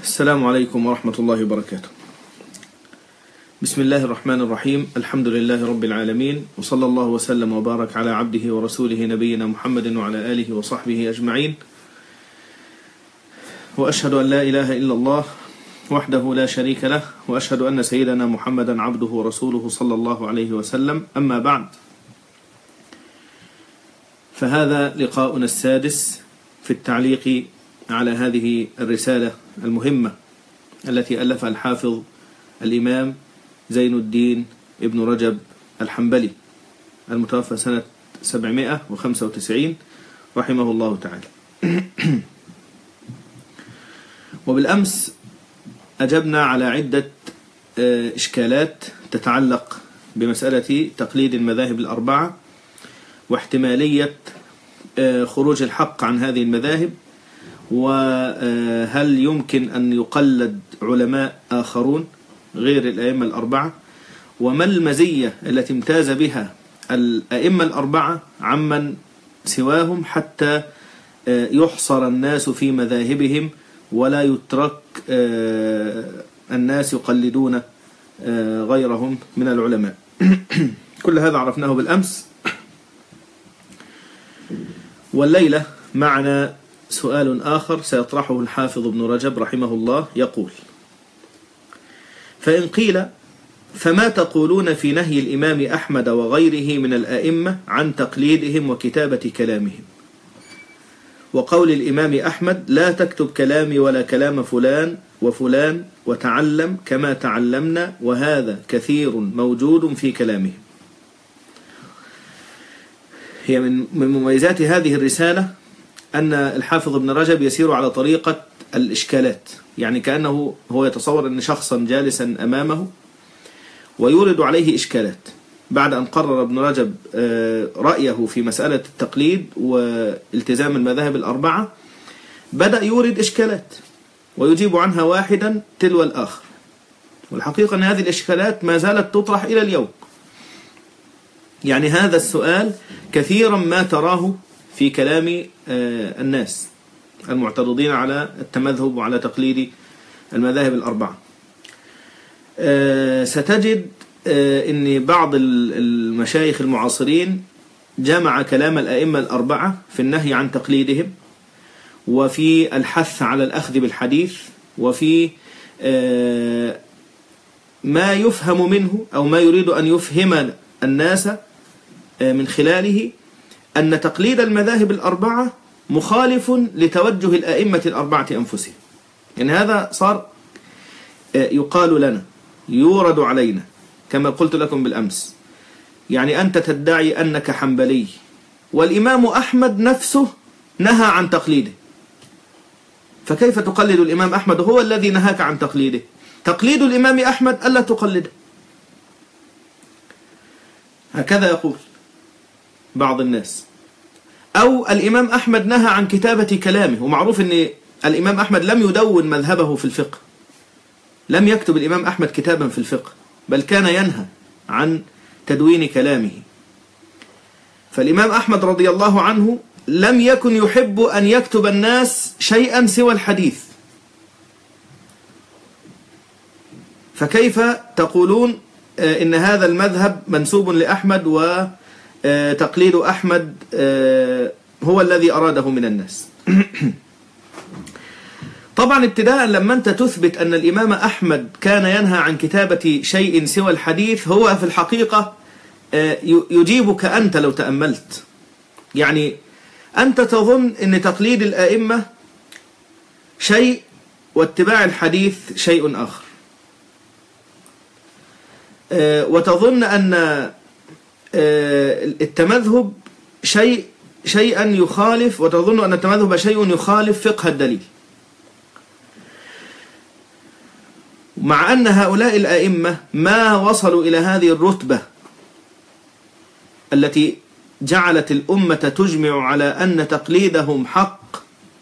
السلام عليكم ورحمة الله وبركاته بسم الله الرحمن الرحيم الحمد لله رب العالمين وصلى الله وسلم وبارك على عبده ورسوله نبينا محمد وعلى آله وصحبه أجمعين وأشهد أن لا إله إلا الله وحده لا شريك له وأشهد أن سيدنا محمدا عبده ورسوله صلى الله عليه وسلم أما بعد فهذا لقاؤنا السادس في التعليق على هذه الرسالة المهمة التي ألفها الحافظ الإمام زين الدين ابن رجب الحنبلي المتوفى سنة 795 رحمه الله تعالى وبالأمس أجبنا على عدة إشكالات تتعلق بمسألة تقليد المذاهب الأربعة واحتمالية خروج الحق عن هذه المذاهب وهل يمكن أن يقلد علماء آخرون غير الأئمة الأربعة وما المزية التي امتاز بها الأئمة الأربعة عمن سواهم حتى يحصر الناس في مذاهبهم ولا يترك الناس يقلدون غيرهم من العلماء كل هذا عرفناه بالأمس والليلة معنا سؤال آخر سيطرحه الحافظ ابن رجب رحمه الله يقول فإن قيل فما تقولون في نهي الإمام أحمد وغيره من الأئمة عن تقليدهم وكتابة كلامهم وقول الإمام أحمد لا تكتب كلامي ولا كلام فلان وفلان وتعلم كما تعلمنا وهذا كثير موجود في كلامهم هي من مميزات هذه الرسالة أن الحافظ ابن رجب يسير على طريقة الإشكالات يعني كأنه هو يتصور أن شخصا جالسا أمامه ويورد عليه إشكالات بعد أن قرر ابن رجب رأيه في مسألة التقليد والتزام المذاهب الأربعة بدأ يورد إشكالات ويجيب عنها واحدا تلو الآخر والحقيقة أن هذه الإشكالات ما زالت تطرح إلى اليوم يعني هذا السؤال كثيرا ما تراه في كلام الناس المعترضين على التمذهب وعلى تقليد المذاهب الأربعة ستجد أن بعض المشايخ المعاصرين جمع كلام الأئمة الأربعة في النهي عن تقليدهم وفي الحث على الأخذ بالحديث وفي ما يفهم منه أو ما يريد أن يفهم الناس من خلاله أن تقليد المذاهب الأربعة مخالف لتوجه الأئمة الأربعة أنفسهم يعني هذا صار يقال لنا يورد علينا كما قلت لكم بالأمس يعني أنت تدعي أنك حنبلي والإمام أحمد نفسه نهى عن تقليده فكيف تقلد الإمام أحمد هو الذي نهاك عن تقليده تقليد الإمام أحمد ألا تقلده هكذا يقول بعض الناس أو الإمام أحمد نهى عن كتابة كلامه ومعروف أن الإمام أحمد لم يدون مذهبه في الفقه لم يكتب الإمام أحمد كتابا في الفقه بل كان ينهى عن تدوين كلامه فالإمام أحمد رضي الله عنه لم يكن يحب أن يكتب الناس شيئا سوى الحديث فكيف تقولون إن هذا المذهب منسوب لأحمد و تقليد أحمد هو الذي أراده من الناس طبعا ابتداء لما أنت تثبت أن الإمام أحمد كان ينهى عن كتابة شيء سوى الحديث هو في الحقيقة يجيبك أنت لو تأملت يعني أنت تظن أن تقليد الآئمة شيء واتباع الحديث شيء آخر وتظن أن التمذهب شيء شيئا يخالف وتظن أن التمذهب شيء يخالف فقه الدليل مع أن هؤلاء الأئمة ما وصلوا إلى هذه الرتبة التي جعلت الأمة تجمع على أن تقليدهم حق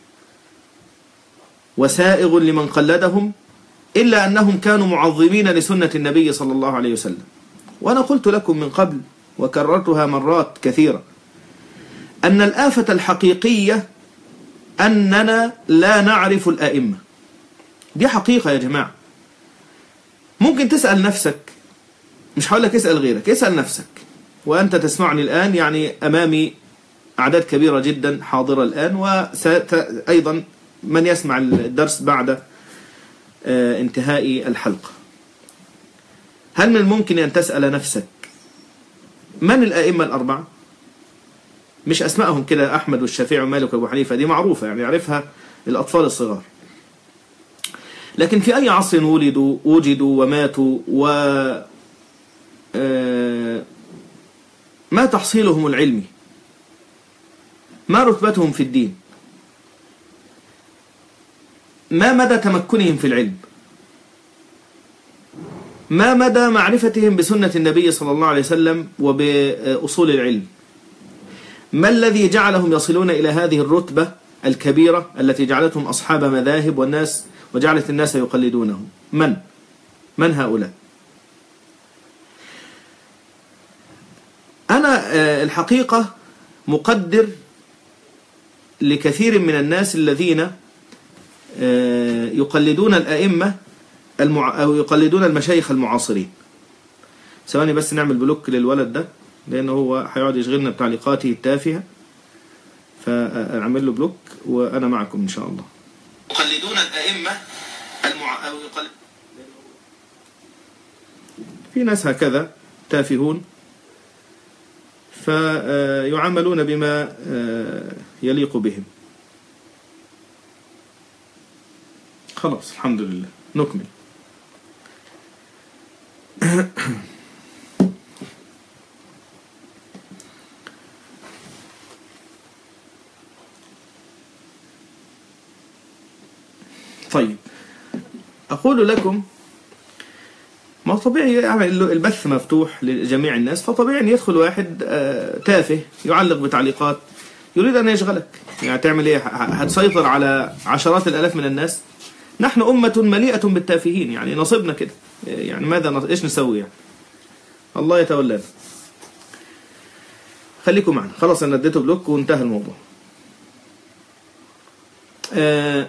وسائغ لمن قلدهم إلا أنهم كانوا معظمين لسنة النبي صلى الله عليه وسلم وأنا قلت لكم من قبل وكررتها مرات كثيرة أن الآفة الحقيقية أننا لا نعرف الأئمة دي حقيقة يا جماعة ممكن تسأل نفسك مش هقول لك اسأل غيرك اسأل نفسك وأنت تسمعني الآن يعني أمامي أعداد كبيرة جدا حاضرة الآن وأيضا من يسمع الدرس بعد انتهاء الحلقة هل من الممكن أن تسأل نفسك من الأئمة الأربعة مش أسمائهم كده أحمد والشافعي ومالك وأبو حنيفة دي معروفة يعني يعرفها الأطفال الصغار لكن في أي عصر ولدوا وجدوا وماتوا و ما تحصيلهم العلمي ما رتبتهم في الدين ما مدى تمكنهم في العلم ما مدى معرفتهم بسنة النبي صلى الله عليه وسلم وبأصول العلم ما الذي جعلهم يصلون إلى هذه الرتبة الكبيرة التي جعلتهم أصحاب مذاهب والناس وجعلت الناس يقلدونهم من؟ من هؤلاء؟ أنا الحقيقة مقدر لكثير من الناس الذين يقلدون الأئمة المع... أو يقلدون المشايخ المعاصرين ثواني بس نعمل بلوك للولد ده لأنه هو هيقعد يشغلنا بتعليقاته التافهة فأعمل له بلوك وأنا معكم إن شاء الله يقلدون الأئمة المع... أو يقل... في ناس هكذا تافهون فيعاملون بما يليق بهم خلاص الحمد لله نكمل طيب أقول لكم ما طبيعي يعني البث مفتوح لجميع الناس فطبيعي أن يدخل واحد تافه يعلق بتعليقات يريد أن يشغلك يعني تعمل إيه هتسيطر على عشرات الألاف من الناس نحن أمة مليئة بالتافهين يعني نصيبنا كده يعني ماذا نص... إيش نسوي يعني الله يتولانا خليكم معنا خلاص أنا اديته بلوك وانتهى الموضوع آه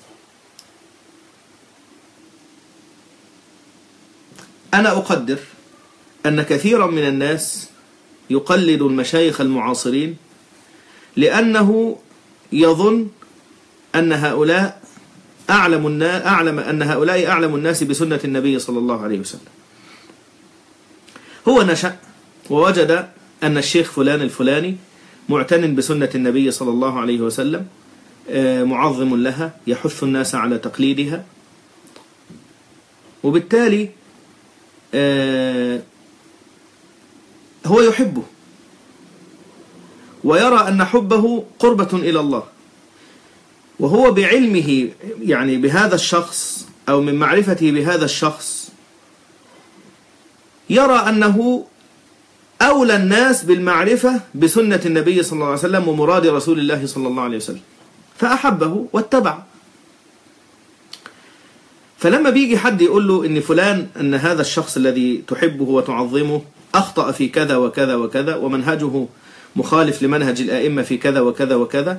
أنا أقدر أن كثيرا من الناس يقلد المشايخ المعاصرين لأنه يظن أن هؤلاء أعلم الناس أعلم أن هؤلاء أعلم الناس بسنة النبي صلى الله عليه وسلم هو نشأ ووجد أن الشيخ فلان الفلاني معتن بسنة النبي صلى الله عليه وسلم معظم لها يحث الناس على تقليدها وبالتالي هو يحبه ويرى أن حبه قربة إلى الله وهو بعلمه يعني بهذا الشخص أو من معرفته بهذا الشخص يرى أنه أولى الناس بالمعرفة بسنة النبي صلى الله عليه وسلم ومراد رسول الله صلى الله عليه وسلم فأحبه واتبع فلما بيجي حد يقول له ان فلان ان هذا الشخص الذي تحبه وتعظمه اخطأ في كذا وكذا وكذا ومنهجه مخالف لمنهج الائمه في كذا وكذا وكذا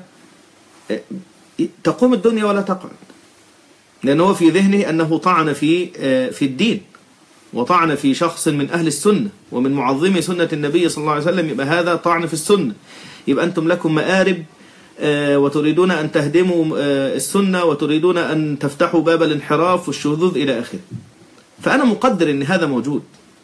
تقوم الدنيا ولا تقعد لانه في ذهنه انه طعن في في الدين وطعن في شخص من اهل السنه ومن معظمي سنه النبي صلى الله عليه وسلم يبقى هذا طعن في السنه يبقى انتم لكم مآرب وتريدون أن تهدموا السنة وتريدون أن تفتحوا باب الانحراف والشذوذ إلى آخره فأنا مقدر أن هذا موجود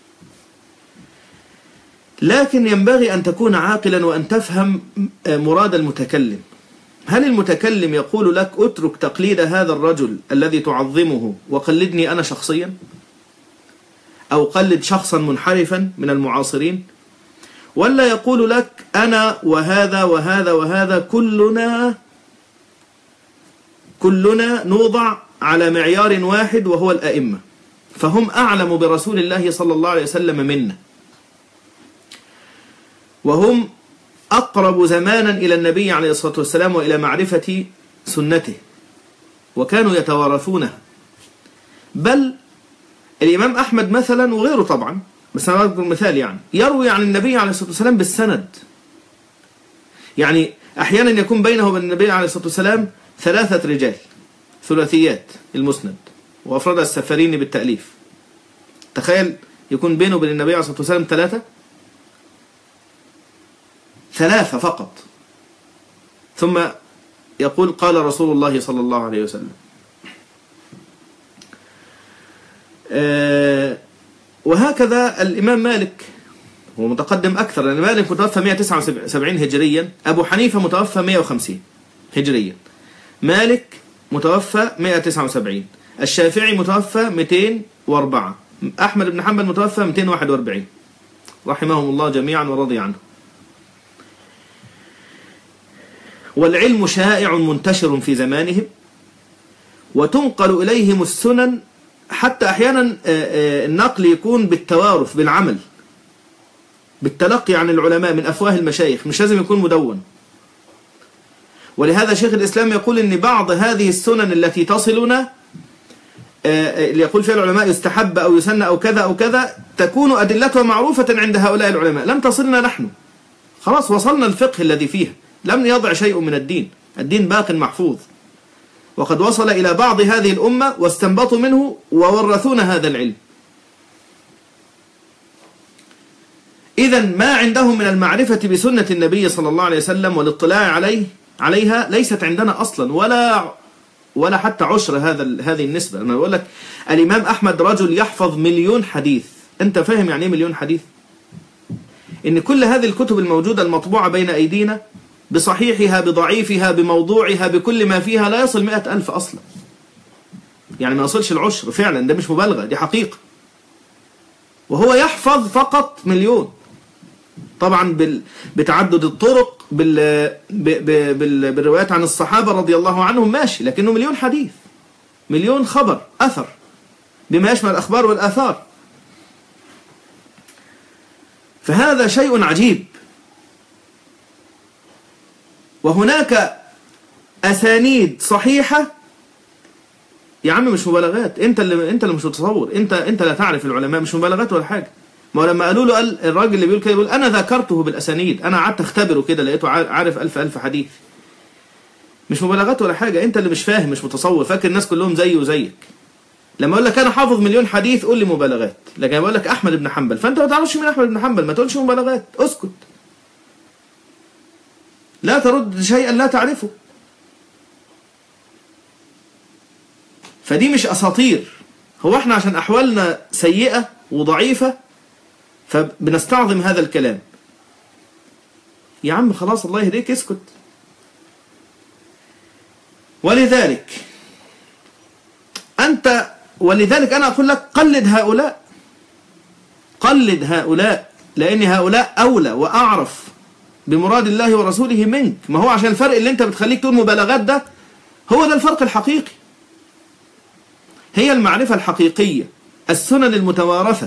لكن ينبغي أن تكون عاقلا وأن تفهم مراد المتكلم هل المتكلم يقول لك اترك تقليد هذا الرجل الذي تعظمه وقلدني أنا شخصيا أو قلد شخصا منحرفا من المعاصرين ولا يقول لك أنا وهذا وهذا وهذا كلنا كلنا نوضع على معيار واحد وهو الأئمة فهم أعلم برسول الله صلى الله عليه وسلم منا وهم أقرب زمانا إلى النبي عليه الصلاة والسلام وإلى معرفة سنته وكانوا يتوارثونها بل الإمام أحمد مثلا وغيره طبعا بس أنا أذكر مثال يعني يروي عن النبي عليه الصلاة والسلام بالسند يعني أحيانا يكون بينه وبين النبي عليه الصلاة والسلام ثلاثة رجال ثلاثيات المسند وأفردها السفريني بالتأليف تخيل يكون بينه وبين النبي عليه الصلاة والسلام ثلاثة ثلاثة فقط ثم يقول قال رسول الله صلى الله عليه وسلم آه، وهكذا الإمام مالك هو متقدم أكثر لأن مالك متوفى 179 هجريا أبو حنيفة متوفى 150 هجريا مالك متوفى 179 الشافعي متوفى 204 أحمد بن حنبل متوفى 241 رحمهم الله جميعا ورضي عنه والعلم شائع منتشر في زمانهم وتنقل إليهم السنن حتى أحيانا آه، آه، النقل يكون بالتوارث بالعمل بالتلقي عن العلماء من أفواه المشايخ مش لازم يكون مدون ولهذا شيخ الإسلام يقول أن بعض هذه السنن التي تصلنا آه، اللي يقول فيها العلماء يستحب أو يسن أو كذا أو كذا تكون أدلتها معروفة عند هؤلاء العلماء لم تصلنا نحن خلاص وصلنا الفقه الذي فيها لم يضع شيء من الدين الدين باق محفوظ وقد وصل إلى بعض هذه الأمة واستنبطوا منه وورثونا هذا العلم إذا ما عندهم من المعرفة بسنة النبي صلى الله عليه وسلم والاطلاع عليه عليها ليست عندنا أصلا ولا ولا حتى عشر هذا هذه النسبة أنا بقول لك الإمام أحمد رجل يحفظ مليون حديث أنت فاهم يعني إيه مليون حديث إن كل هذه الكتب الموجودة المطبوعة بين أيدينا بصحيحها بضعيفها بموضوعها بكل ما فيها لا يصل مئة ألف أصلا يعني ما يصلش العشر فعلا ده مش مبالغة دي حقيقة وهو يحفظ فقط مليون طبعا بال... بتعدد الطرق بال... ب... ب... بال... بالروايات عن الصحابة رضي الله عنهم ماشي لكنه مليون حديث مليون خبر أثر بما يشمل الأخبار والآثار فهذا شيء عجيب وهناك أسانيد صحيحة يا عم مش مبالغات انت اللي انت اللي مش متصور انت انت لا تعرف العلماء مش مبالغات ولا حاجه ما هو لما قالوا له قال الراجل اللي بيقول كده بيقول انا ذكرته بالاسانيد انا قعدت اختبره كده لقيته عارف الف الف حديث مش مبالغات ولا حاجه انت اللي مش فاهم مش متصور فاكر الناس كلهم زيه وزيك لما اقول لك انا حافظ مليون حديث قول لي مبالغات لكن بقول لك احمد بن حنبل فانت ما تعرفش مين احمد بن حنبل ما تقولش مبالغات اسكت لا ترد شيئا لا تعرفه فدي مش أساطير هو احنا عشان أحوالنا سيئة وضعيفة فبنستعظم هذا الكلام يا عم خلاص الله يهديك اسكت ولذلك أنت ولذلك أنا أقول لك قلد هؤلاء قلد هؤلاء لأن هؤلاء أولى وأعرف بمراد الله ورسوله منك ما هو عشان الفرق اللي انت بتخليك تقول مبالغات ده هو ده الفرق الحقيقي هي المعرفة الحقيقية السنن المتوارثة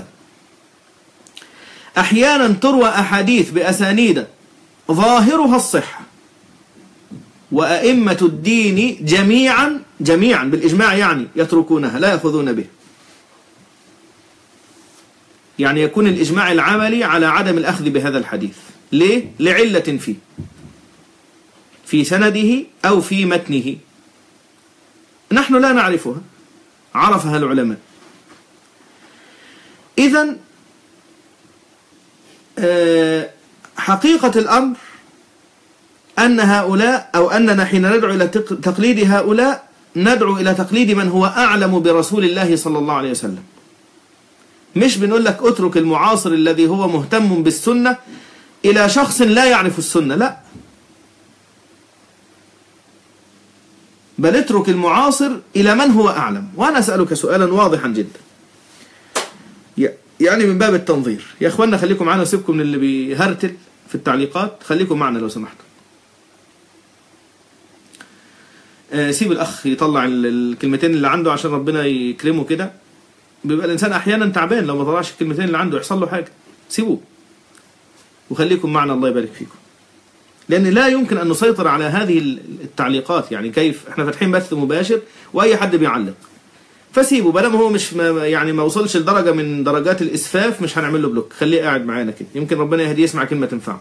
أحيانا تروى أحاديث بأسانيد ظاهرها الصحة وأئمة الدين جميعا جميعا بالإجماع يعني يتركونها لا يأخذون به يعني يكون الإجماع العملي على عدم الأخذ بهذا الحديث ليه؟ لعلة فيه في سنده أو في متنه نحن لا نعرفها عرفها العلماء إذا آه، حقيقة الأمر أن هؤلاء أو أننا حين ندعو إلى تقليد هؤلاء ندعو إلى تقليد من هو أعلم برسول الله صلى الله عليه وسلم مش بنقول لك اترك المعاصر الذي هو مهتم بالسنة إلى شخص لا يعرف السنة لا بل اترك المعاصر إلى من هو أعلم وأنا أسألك سؤالا واضحا جدا يعني من باب التنظير يا أخوانا خليكم معنا وسيبكم من اللي بيهرتل في التعليقات خليكم معنا لو سمحتم آه، سيب الأخ يطلع الكلمتين اللي عنده عشان ربنا يكرمه كده بيبقى الإنسان أحيانا تعبان لو ما طلعش الكلمتين اللي عنده يحصل له حاجة سيبوه وخليكم معنا الله يبارك فيكم لأن لا يمكن أن نسيطر على هذه التعليقات يعني كيف احنا فاتحين بث مباشر وأي حد بيعلق فسيبه بدل هو مش ما يعني ما وصلش لدرجة من درجات الإسفاف مش هنعمل له بلوك خليه قاعد معانا كده يمكن ربنا يهديه يسمع كلمة تنفعه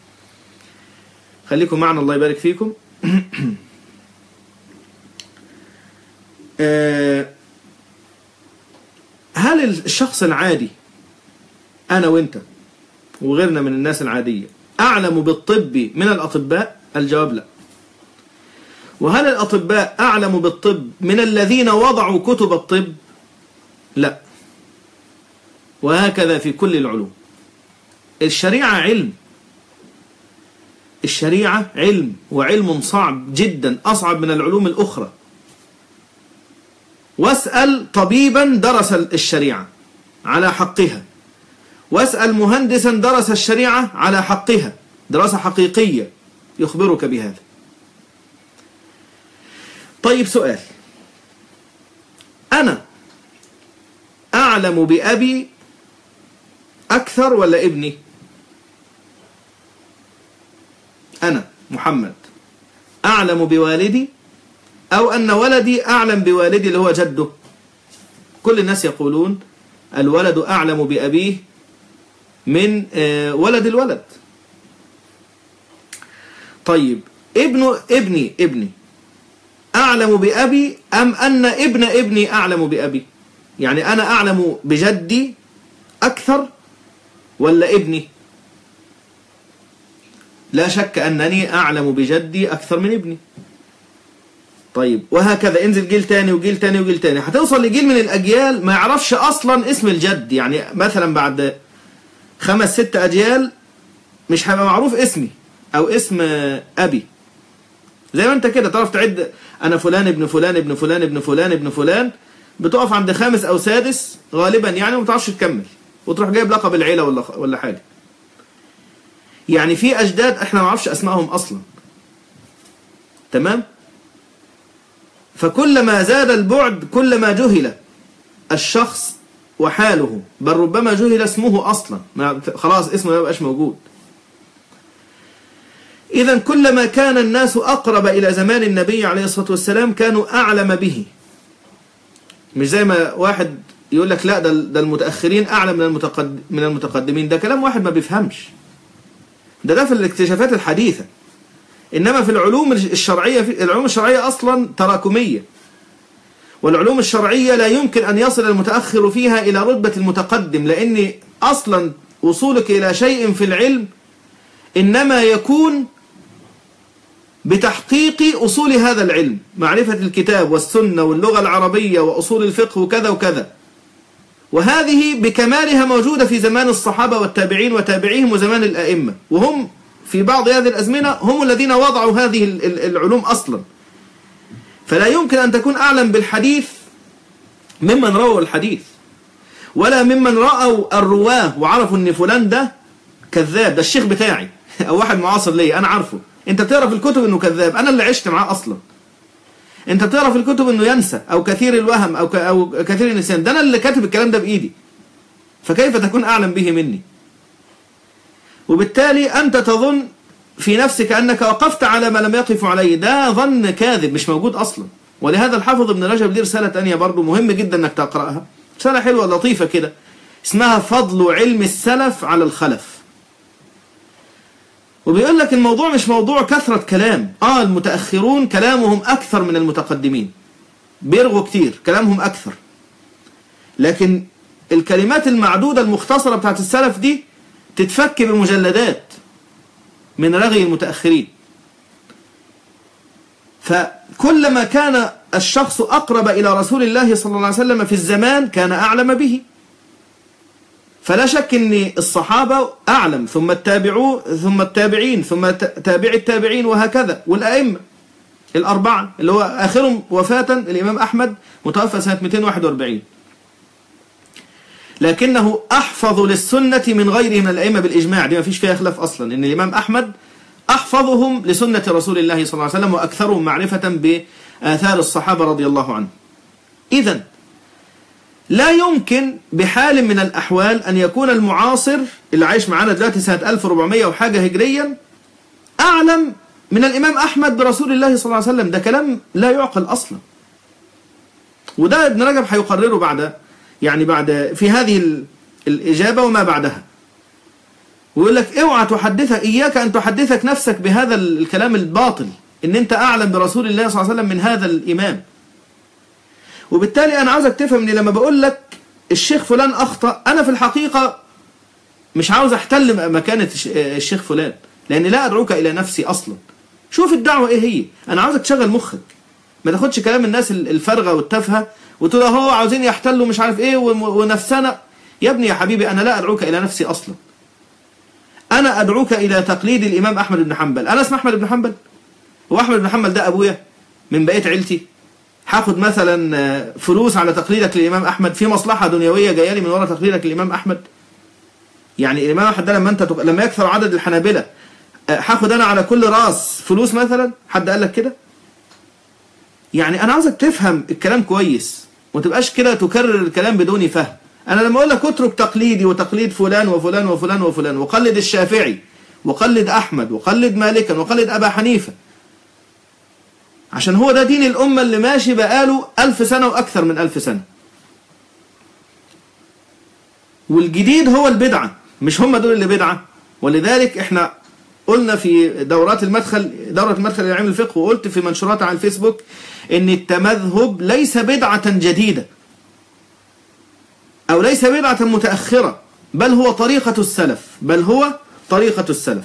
خليكم معنا الله يبارك فيكم آه هل الشخص العادي أنا وإنت وغيرنا من الناس العادية أعلم بالطب من الأطباء الجواب لا وهل الأطباء أعلم بالطب من الذين وضعوا كتب الطب لا وهكذا في كل العلوم الشريعة علم الشريعة علم وعلم صعب جدا أصعب من العلوم الأخرى واسأل طبيبا درس الشريعة على حقها واسأل مهندسا درس الشريعة على حقها دراسة حقيقية يخبرك بهذا طيب سؤال أنا أعلم بأبي أكثر ولا ابني أنا محمد أعلم بوالدي أو أن ولدي أعلم بوالدي اللي هو جده كل الناس يقولون الولد أعلم بأبيه من ولد الولد طيب ابن ابني ابني أعلم بأبي أم أن ابن ابني أعلم بأبي يعني أنا أعلم بجدي أكثر ولا ابني لا شك أنني أعلم بجدي أكثر من ابني طيب وهكذا انزل جيل تاني وجيل تاني وجيل تاني هتوصل لجيل من الأجيال ما يعرفش أصلا اسم الجد يعني مثلا بعد خمس ست أجيال مش هيبقى معروف اسمي أو اسم أبي زي ما انت كده تعرف تعد أنا فلان ابن فلان ابن فلان ابن فلان ابن فلان بتقف عند خامس أو سادس غالبا يعني وما تعرفش تكمل وتروح جايب لقب العيلة ولا ولا حاجة يعني في أجداد احنا ما نعرفش أسمائهم أصلا تمام فكلما زاد البعد كلما جهل الشخص وحاله بل ربما جهل اسمه أصلا خلاص اسمه ما يبقاش موجود إذا كلما كان الناس أقرب إلى زمان النبي عليه الصلاة والسلام كانوا أعلم به مش زي ما واحد يقول لك لا ده ده المتأخرين أعلم من المتقدم من المتقدمين ده كلام واحد ما بيفهمش ده ده في الاكتشافات الحديثة إنما في العلوم الشرعية في العلوم الشرعية أصلا تراكمية والعلوم الشرعية لا يمكن أن يصل المتأخر فيها إلى رتبة المتقدم لأن أصلا وصولك إلى شيء في العلم إنما يكون بتحقيق أصول هذا العلم معرفة الكتاب والسنة واللغة العربية وأصول الفقه وكذا وكذا وهذه بكمالها موجودة في زمان الصحابة والتابعين وتابعيهم وزمان الأئمة وهم في بعض هذه الأزمنة هم الذين وضعوا هذه العلوم أصلا فلا يمكن أن تكون أعلم بالحديث ممن رووا الحديث ولا ممن رأوا الرواه وعرفوا أن فلان ده كذاب ده الشيخ بتاعي أو واحد معاصر لي أنا عارفه أنت بتقرأ في الكتب أنه كذاب أنا اللي عشت معاه أصلا أنت بتقرأ في الكتب أنه ينسى أو كثير الوهم أو, أو كثير النسيان ده أنا اللي كاتب الكلام ده بإيدي فكيف تكون أعلم به مني وبالتالي أنت تظن في نفسك أنك وقفت على ما لم يقف عليه ده ظن كاذب مش موجود أصلا ولهذا الحافظ ابن رجب ليه رسالة تانية برضو مهم جدا أنك تقرأها رسالة حلوة لطيفة كده اسمها فضل علم السلف على الخلف وبيقول لك الموضوع مش موضوع كثرة كلام آه المتأخرون كلامهم أكثر من المتقدمين بيرغوا كتير كلامهم أكثر لكن الكلمات المعدودة المختصرة بتاعت السلف دي تتفك بمجلدات من رغي المتأخرين فكلما كان الشخص أقرب إلى رسول الله صلى الله عليه وسلم في الزمان كان أعلم به فلا شك أن الصحابة أعلم ثم التابعو ثم التابعين ثم تابع التابعين وهكذا والأئمة الأربعة اللي هو آخرهم وفاة الإمام أحمد متوفى سنة 241 لكنه أحفظ للسنة من غيره من الأئمة بالإجماع دي ما فيش فيها خلاف أصلا إن الإمام أحمد أحفظهم لسنة رسول الله صلى الله عليه وسلم وأكثرهم معرفة بآثار الصحابة رضي الله عنهم إذا لا يمكن بحال من الأحوال أن يكون المعاصر اللي عايش معانا دلوقتي سنة 1400 وحاجة هجريا أعلم من الإمام أحمد برسول الله صلى الله عليه وسلم ده كلام لا يعقل أصلا وده ابن رجب هيقرره بعد يعني بعد في هذه الإجابة وما بعدها ويقول لك اوعى تحدثك إياك أن تحدثك نفسك بهذا الكلام الباطل إن أنت أعلم برسول الله صلى الله عليه وسلم من هذا الإمام وبالتالي أنا عاوزك تفهم إن لما بقول لك الشيخ فلان اخطا انا في الحقيقه مش عاوز احتل مكانه الش- الشيخ فلان لاني لا ادعوك الى نفسي اصلا شوف الدعوه ايه هي انا عاوزك تشغل مخك ما تاخدش كلام الناس ال- الفارغه والتافهه وتقول هو عاوزين يحتلوا مش عارف ايه ون- ونفسنا يا ابني يا حبيبي انا لا ادعوك الى نفسي اصلا انا ادعوك الى تقليد الامام احمد بن حنبل انا اسمي احمد بن حنبل هو احمد بن حنبل ده ابويا من بقيه عيلتي هاخد مثلا آه، فلوس على تقليدك للامام احمد في مصلحه دنيويه جايه لي من ورا تقليدك للامام احمد يعني الامام احمد ده لما انت تق... لما يكثر عدد الحنابله آه، هاخد انا على كل راس فلوس مثلا حد قال لك كده يعني انا عاوزك تفهم الكلام كويس وما تبقاش كده تكرر الكلام بدون فهم انا لما اقول لك اترك تقليدي وتقليد فلان وفلان وفلان وفلان وقلد الشافعي وقلد احمد وقلد مالكا وقلد ابا حنيفه عشان هو ده دين الامه اللي ماشي بقاله ألف سنه واكثر من ألف سنه والجديد هو البدعه مش هم دول اللي بدعه ولذلك احنا قلنا في دورات المدخل دورة المدخل إلى علم الفقه وقلت في منشورات على الفيسبوك إن التمذهب ليس بدعة جديدة أو ليس بدعة متأخرة بل هو طريقة السلف بل هو طريقة السلف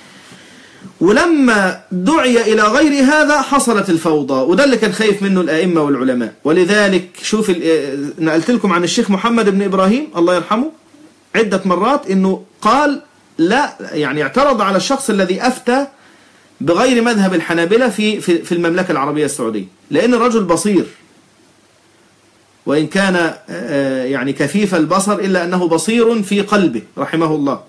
ولما دعي إلى غير هذا حصلت الفوضى وده اللي كان خايف منه الأئمة والعلماء ولذلك شوف ال- نقلت لكم عن الشيخ محمد بن إبراهيم الله يرحمه عدة مرات إنه قال لا يعني اعترض على الشخص الذي أفتى بغير مذهب الحنابلة في في في المملكة العربية السعودية لأن الرجل بصير وإن كان آه، يعني كفيف البصر إلا أنه بصير في قلبه رحمه الله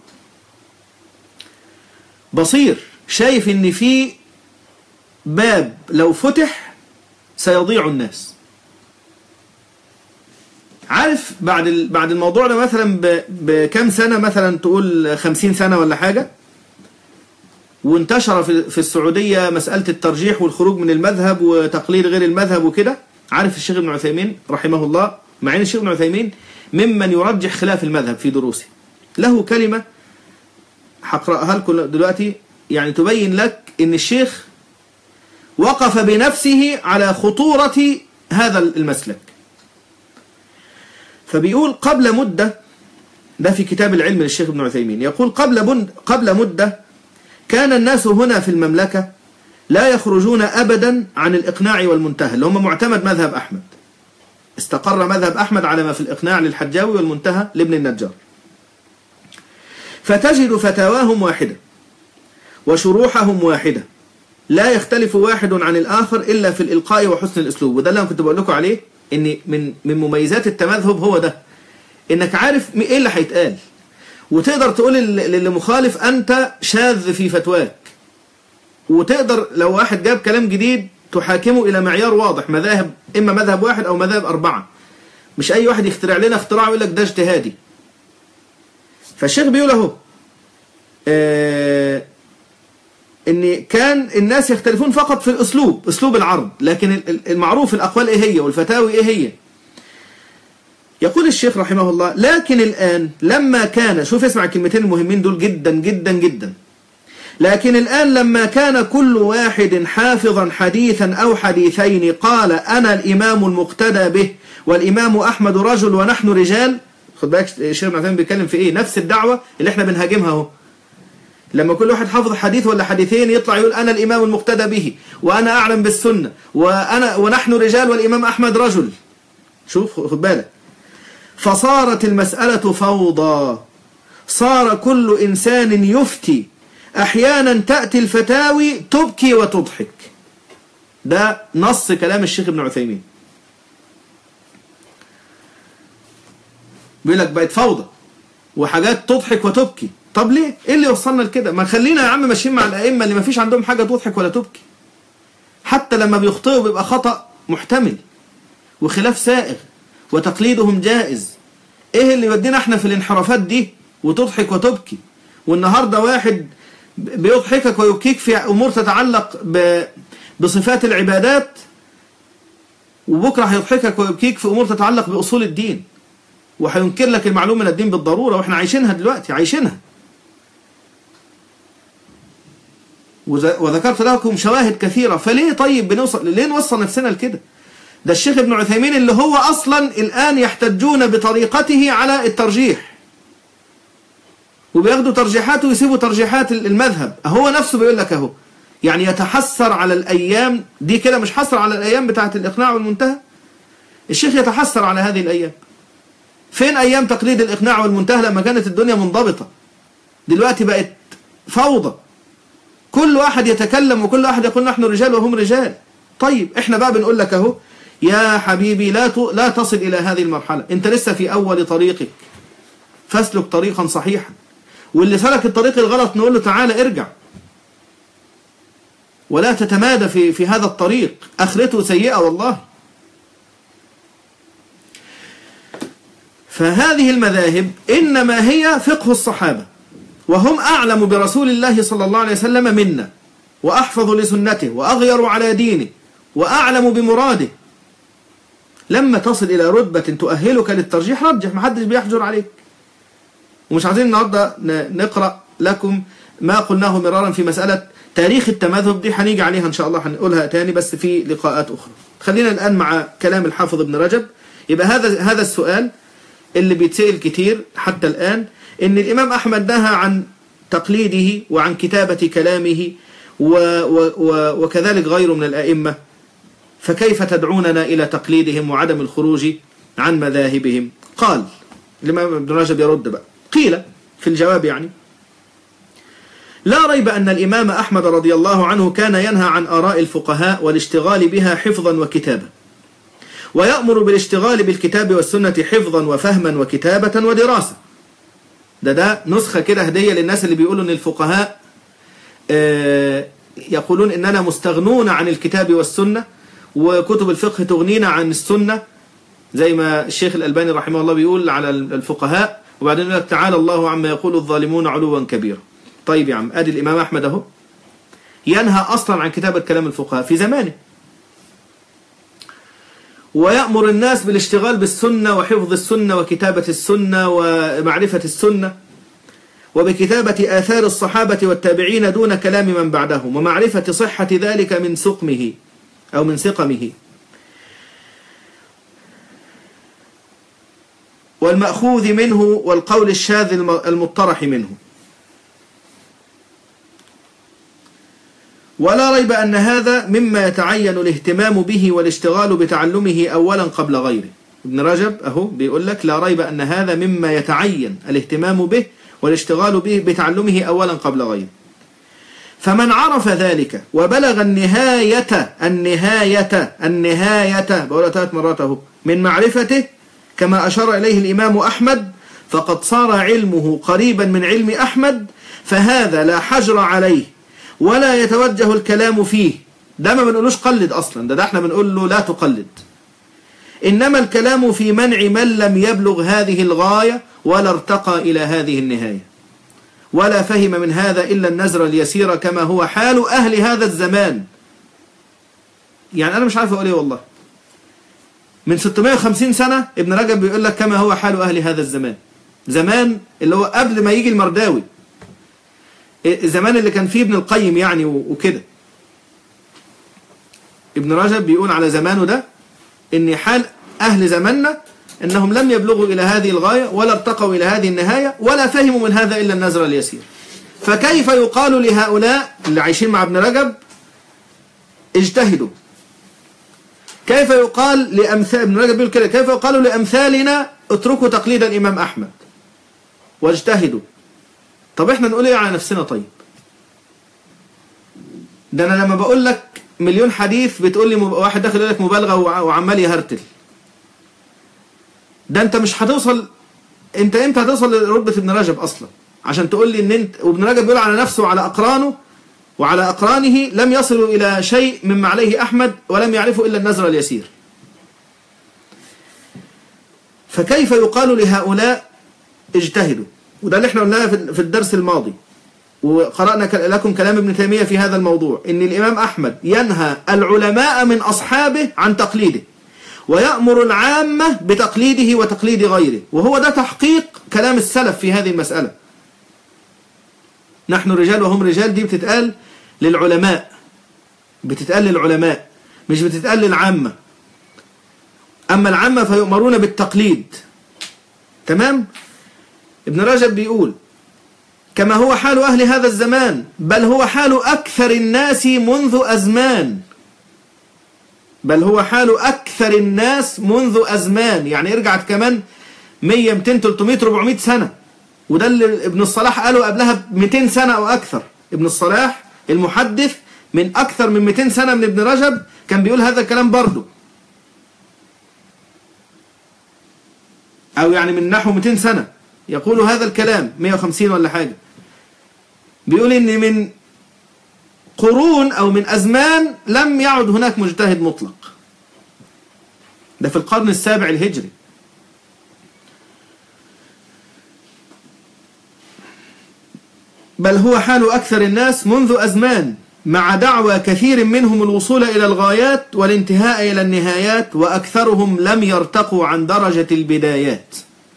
بصير شايف ان في باب لو فتح سيضيع الناس عارف بعد ال- بعد الموضوع ده مثلا ب- بكم سنة مثلا تقول خمسين سنة ولا حاجة وانتشر في في السعودية مسألة الترجيح والخروج من المذهب وتقليد غير المذهب وكده عارف الشيخ ابن عثيمين رحمه الله مع ان الشيخ ابن عثيمين ممن يرجح خلاف المذهب في دروسه له كلمة هقرأها لكم دلوقتي يعني تبين لك ان الشيخ وقف بنفسه على خطورة هذا المسلك فبيقول قبل مدة ده في كتاب العلم للشيخ ابن عثيمين يقول قبل بند قبل مدة كان الناس هنا في المملكة لا يخرجون أبدا عن الإقناع والمنتهى اللي هم معتمد مذهب أحمد استقر مذهب أحمد على ما في الإقناع للحجاوي والمنتهى لابن النجار فتجد فتاواهم واحدة وشروحهم واحدة لا يختلف واحد عن الآخر إلا في الإلقاء وحسن الأسلوب وده اللي أنا كنت بقول لكم عليه إن من من مميزات التمذهب هو ده إنك عارف إيه اللي هيتقال وتقدر تقول لل- للي مخالف أنت شاذ في فتواك وتقدر لو واحد جاب كلام جديد تحاكمه إلى معيار واضح مذاهب إما مذهب واحد أو مذاهب أربعة مش أي واحد يخترع لنا اختراع ويقول لك ده اجتهادي فالشيخ بيقول اهو آه ان كان الناس يختلفون فقط في الاسلوب اسلوب العرض لكن ال- ال- المعروف الاقوال ايه هي والفتاوي ايه هي يقول الشيخ رحمه الله لكن الان لما كان شوف اسمع الكلمتين المهمين دول جدا جدا جدا لكن الآن لما كان كل واحد حافظا حديثا أو حديثين قال أنا الإمام المقتدى به والإمام أحمد رجل ونحن رجال خد بالك الشيخ ابن عثيمين بيتكلم في إيه نفس الدعوة اللي احنا بنهاجمها اهو لما كل واحد حافظ حديث ولا حديثين يطلع يقول أنا الإمام المقتدى به وأنا أعلم بالسنة وأنا ونحن رجال والإمام أحمد رجل شوف خد بالك فصارت المسألة فوضى صار كل إنسان يفتي أحيانا تأتي الفتاوي تبكي وتضحك ده نص كلام الشيخ ابن عثيمين بيقول لك بقت فوضى وحاجات تضحك وتبكي طب ليه ايه اللي وصلنا لكده ما خلينا يا عم ماشيين مع الائمه اللي ما فيش عندهم حاجه تضحك ولا تبكي حتى لما بيخطئوا بيبقى خطأ محتمل وخلاف سائغ وتقليدهم جائز ايه اللي يودينا احنا في الانحرافات دي وتضحك وتبكي والنهارده واحد بيضحكك ويبكيك في امور تتعلق ب... بصفات العبادات وبكره هيضحكك ويبكيك في امور تتعلق باصول الدين وهينكر لك المعلومه من الدين بالضروره واحنا عايشينها دلوقتي عايشينها وذ- وذكرت لكم شواهد كثيره فليه طيب بنوصل ليه نوصل نفسنا لكده ده الشيخ ابن عثيمين اللي هو أصلا الآن يحتجون بطريقته على الترجيح وبياخدوا ترجيحاته ويسيبوا ترجيحات المذهب هو نفسه بيقول لك اهو يعني يتحسر على الأيام دي كده مش حسر على الأيام بتاعت الإقناع والمنتهى الشيخ يتحسر على هذه الأيام فين أيام تقليد الإقناع والمنتهى لما كانت الدنيا منضبطة دلوقتي بقت فوضى كل واحد يتكلم وكل واحد يقول نحن رجال وهم رجال طيب احنا بقى بنقول لك اهو يا حبيبي لا لا تصل إلى هذه المرحلة انت لسه في أول طريقك فاسلك طريقا صحيحا واللي سلك الطريق الغلط نقول له تعالى ارجع ولا تتمادى في في هذا الطريق اخرته سيئة والله فهذه المذاهب إنما هي فقه الصحابة وهم أعلم برسول الله صلى الله عليه وسلم منا وأحفظ لسنته وأغير على دينه وأعلم بمراده لما تصل إلى رتبة تؤهلك للترجيح رجح محدش بيحجر عليك ومش عايزين النهاردة نقرأ لكم ما قلناه مرارا في مسألة تاريخ التمذهب دي هنيجي عليها إن شاء الله هنقولها تاني بس في لقاءات أخرى خلينا الآن مع كلام الحافظ ابن رجب يبقى هذا هذا السؤال اللي بيتسأل كتير حتى الآن إن الإمام أحمد نهى عن تقليده وعن كتابة كلامه و و و وكذلك غيره من الأئمة فكيف تدعوننا إلى تقليدهم وعدم الخروج عن مذاهبهم قال الإمام ابن رجب يرد بقى قيل في الجواب يعني لا ريب أن الإمام أحمد رضي الله عنه كان ينهى عن آراء الفقهاء والاشتغال بها حفظا وكتابة ويأمر بالاشتغال بالكتاب والسنة حفظا وفهما وكتابة ودراسة ده ده نسخة كده هدية للناس اللي بيقولوا ان الفقهاء يقولون اننا مستغنون عن الكتاب والسنة وكتب الفقه تغنينا عن السنة زي ما الشيخ الألباني رحمه الله بيقول على الفقهاء وبعدين يقول لك تعالى الله عما يقول الظالمون علوا كبيرا طيب يا عم ادي الإمام أحمد اهو ينهى أصلا عن كتابة كلام الفقهاء في زمانه ويأمر الناس بالاشتغال بالسنة وحفظ السنة وكتابة السنة ومعرفة السنة وبكتابة آثار الصحابة والتابعين دون كلام من بعدهم ومعرفة صحة ذلك من سقمه أو من سقمه والمأخوذ منه والقول الشاذ المطرح منه ولا ريب أن هذا مما يتعين الاهتمام به والاشتغال بتعلمه أولا قبل غيره ابن رجب أهو بيقول لك لا ريب أن هذا مما يتعين الاهتمام به والاشتغال به بتعلمه أولا قبل غيره فمن عرف ذلك وبلغ النهاية النهاية النهاية بقولها ثلاث مرات أهو من معرفته كما أشار إليه الإمام أحمد فقد صار علمه قريبا من علم أحمد فهذا لا حجر عليه ولا يتوجه الكلام فيه ده ما بنقولوش قلد أصلا ده, ده احنا بنقول له لا تقلد إنما الكلام في منع من لم يبلغ هذه الغاية ولا ارتقى إلى هذه النهاية ولا فهم من هذا إلا النزر اليسير كما هو حال أهل هذا الزمان يعني أنا مش عارف أقول إيه والله من 650 سنة ابن رجب بيقول لك كما هو حال أهل هذا الزمان زمان اللي هو قبل ما يجي المرداوي الزمان اللي كان فيه ابن القيم يعني وكده ابن رجب بيقول على زمانه ده ان حال اهل زماننا انهم لم يبلغوا الى هذه الغاية ولا ارتقوا الى هذه النهاية ولا فهموا من هذا الا النزر اليسير فكيف يقال لهؤلاء اللي عايشين مع ابن رجب اجتهدوا كيف يقال لأمثال ابن رجب بيقول كده كيف يقال لأمثالنا اتركوا تقليد الإمام أحمد واجتهدوا طب احنا نقول ايه على نفسنا طيب ده انا لما بقول لك مليون حديث بتقول لي مب... واحد داخل يقول لك مبالغه وعمال يهرتل ده انت مش هتوصل انت امتى هتوصل لرتبه ابن رجب اصلا عشان تقول لي ان انت وابن رجب بيقول على نفسه وعلى اقرانه وعلى اقرانه لم يصلوا الى شيء مما عليه احمد ولم يعرفوا الا النزر اليسير فكيف يقال لهؤلاء اجتهدوا وده اللي احنا قلناه في الدرس الماضي وقرأنا لكم كلام ابن تيمية في هذا الموضوع ان الامام احمد ينهى العلماء من اصحابه عن تقليده ويأمر العامة بتقليده وتقليد غيره وهو ده تحقيق كلام السلف في هذه المسألة نحن رجال وهم رجال دي بتتقال للعلماء بتتقال للعلماء مش بتتقال للعامة أما العامة فيؤمرون بالتقليد تمام ابن رجب بيقول كما هو حال أهل هذا الزمان بل هو حال أكثر الناس منذ أزمان بل هو حال أكثر الناس منذ أزمان يعني ارجع كمان 100 200 300 400 سنة وده اللي ابن الصلاح قاله قبلها ب 200 سنة أو أكثر ابن الصلاح المحدث من أكثر من 200 سنة من ابن رجب كان بيقول هذا الكلام برضه أو يعني من نحو 200 سنة يقول هذا الكلام 150 ولا حاجة بيقول إن من قرون أو من أزمان لم يعد هناك مجتهد مطلق ده في القرن السابع الهجري بل هو حال أكثر الناس منذ أزمان مع دعوى كثير منهم الوصول إلى الغايات والانتهاء إلى النهايات وأكثرهم لم يرتقوا عن درجة البدايات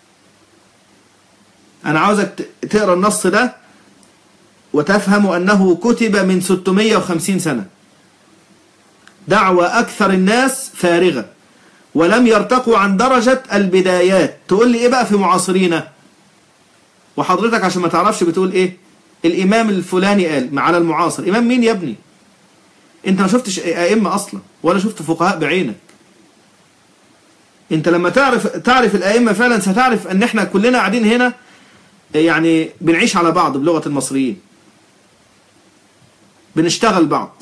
أنا عاوزك تقرأ النص ده وتفهم أنه كتب من 650 سنة دعوى أكثر الناس فارغة ولم يرتقوا عن درجة البدايات تقول لي إيه بقى في معاصرينا وحضرتك عشان ما تعرفش بتقول إيه الإمام الفلاني قال على المعاصر إمام مين يا ابني أنت ما شفتش أئمة أصلا ولا شفت فقهاء بعينك أنت لما تعرف تعرف الأئمة فعلا ستعرف أن احنا كلنا قاعدين هنا يعني بنعيش على بعض بلغة المصريين بنشتغل بعض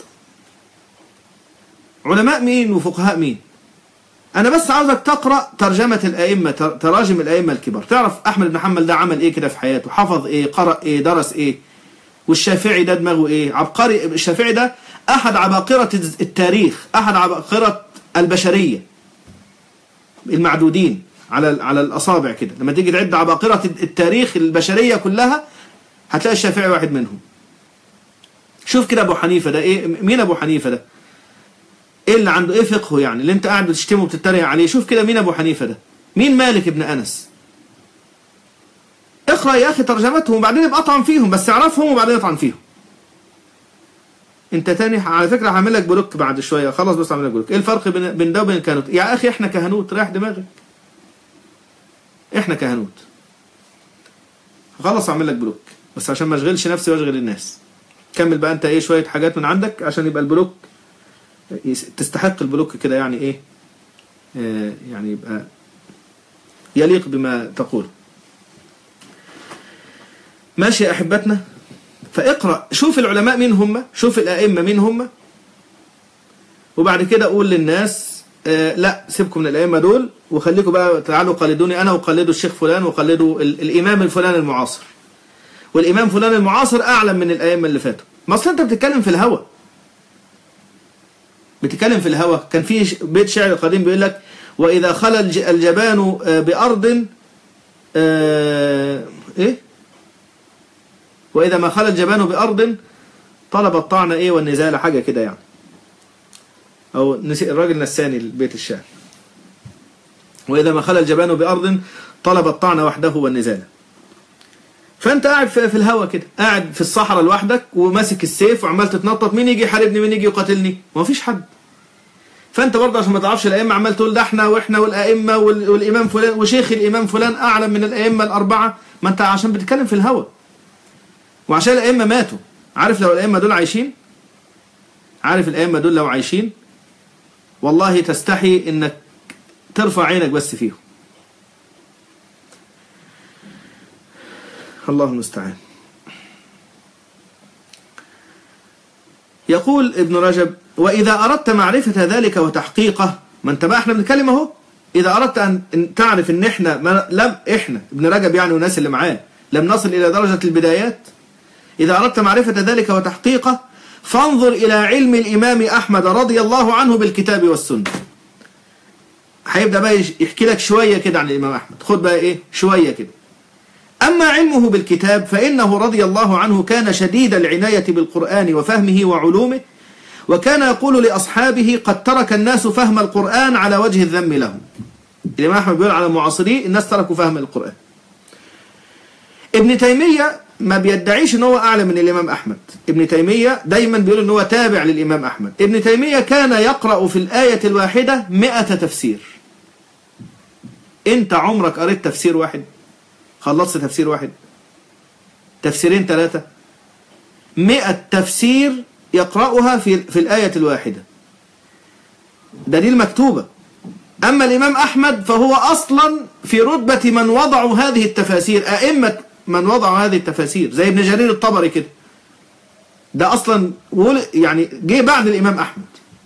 علماء مين وفقهاء مين انا بس عاوزك تقرا ترجمه الائمه تراجم الائمه الكبار تعرف احمد بن حنبل ده عمل ايه كده في حياته حفظ ايه قرا ايه درس ايه والشافعي ده دماغه ايه عبقري الشافعي ده احد عباقره التاريخ احد عباقره البشريه المعدودين على على الاصابع كده لما تيجي تعد عباقره التاريخ البشريه كلها هتلاقي الشافعي واحد منهم شوف كده ابو حنيفه ده ايه مين ابو حنيفه ده ايه اللي عنده ايه فقهه يعني اللي انت قاعد بتشتمه وبتتريق عليه شوف كده مين ابو حنيفه ده مين مالك ابن انس اقرا يا اخي ترجمتهم وبعدين ابقى اطعن فيهم بس اعرفهم وبعدين اطعن فيهم انت تاني على فكره هعمل لك بلوك بعد شويه خلاص بس هعمل لك بلوك ايه الفرق بين بين ده وبين الكهنوت يا اخي احنا كهنوت رايح دماغك احنا كهنوت خلاص اعمل لك بلوك بس عشان ما اشغلش نفسي واشغل الناس كمل بقى انت ايه شويه حاجات من عندك عشان يبقى البلوك تستحق البلوك كده يعني ايه آه يعني يبقى يليق بما تقول ماشي يا احبتنا فاقرا شوف العلماء مين هم شوف الائمه مين هم وبعد كده قول للناس آه لا سيبكم من الائمه دول وخليكم بقى تعالوا قلدوني انا وقلدوا الشيخ فلان وقلدوا الامام الفلان المعاصر والامام فلان المعاصر اعلم من الائمه اللي فاتوا ما اصل انت بتتكلم في الهوى بتتكلم في الهوى كان في بيت شعر قديم بيقول لك واذا خلى الجبان بارض ايه واذا ما خلى الجبان بارض طلب الطعن ايه والنزال حاجه كده يعني او نسي الراجل نساني البيت الشعر واذا ما خلى الجبان بارض طلب الطعن وحده والنزال فانت قاعد في الهوا كده قاعد في الصحراء لوحدك وماسك السيف وعمال تتنطط مين يجي يحاربني مين يجي يقاتلني ما فيش حد فانت برضه عشان ما تعرفش الائمه عمال تقول ده احنا واحنا والائمه والامام فلان وشيخ الامام فلان اعلم من الائمه الاربعه ما انت عشان بتتكلم في الهوا وعشان الائمه ماتوا عارف لو الائمه دول عايشين عارف الائمه دول لو عايشين والله تستحي انك ترفع عينك بس فيهم الله المستعان يقول ابن رجب وإذا أردت معرفة ذلك وتحقيقه ما انت بقى احنا بنتكلم اهو إذا أردت أن تعرف أن احنا ما لم احنا ابن رجب يعني والناس اللي معاه لم نصل إلى درجة البدايات إذا أردت معرفة ذلك وتحقيقه فانظر إلى علم الإمام أحمد رضي الله عنه بالكتاب والسنة هيبدأ بقى يحكي لك شوية كده عن الإمام أحمد خد بقى إيه شوية كده أما علمه بالكتاب فإنه رضي الله عنه كان شديد العناية بالقرآن وفهمه وعلومه وكان يقول لأصحابه قد ترك الناس فهم القرآن على وجه الذم لهم الإمام أحمد بيقول على المعاصرين الناس تركوا فهم القرآن ابن تيمية ما بيدعيش ان هو اعلى من الامام احمد ابن تيمية دايما بيقول ان هو تابع للامام احمد ابن تيمية كان يقرأ في الآية الواحدة مئة تفسير انت عمرك قريت تفسير واحد خلصت تفسير واحد تفسيرين ثلاثة مئة تفسير يقرأها في, في الآية الواحدة ده دي المكتوبة أما الإمام أحمد فهو أصلا في رتبة من وضعوا هذه التفاسير أئمة من وضعوا هذه التفاسير زي ابن جرير الطبري كده ده أصلا يعني جه بعد الإمام أحمد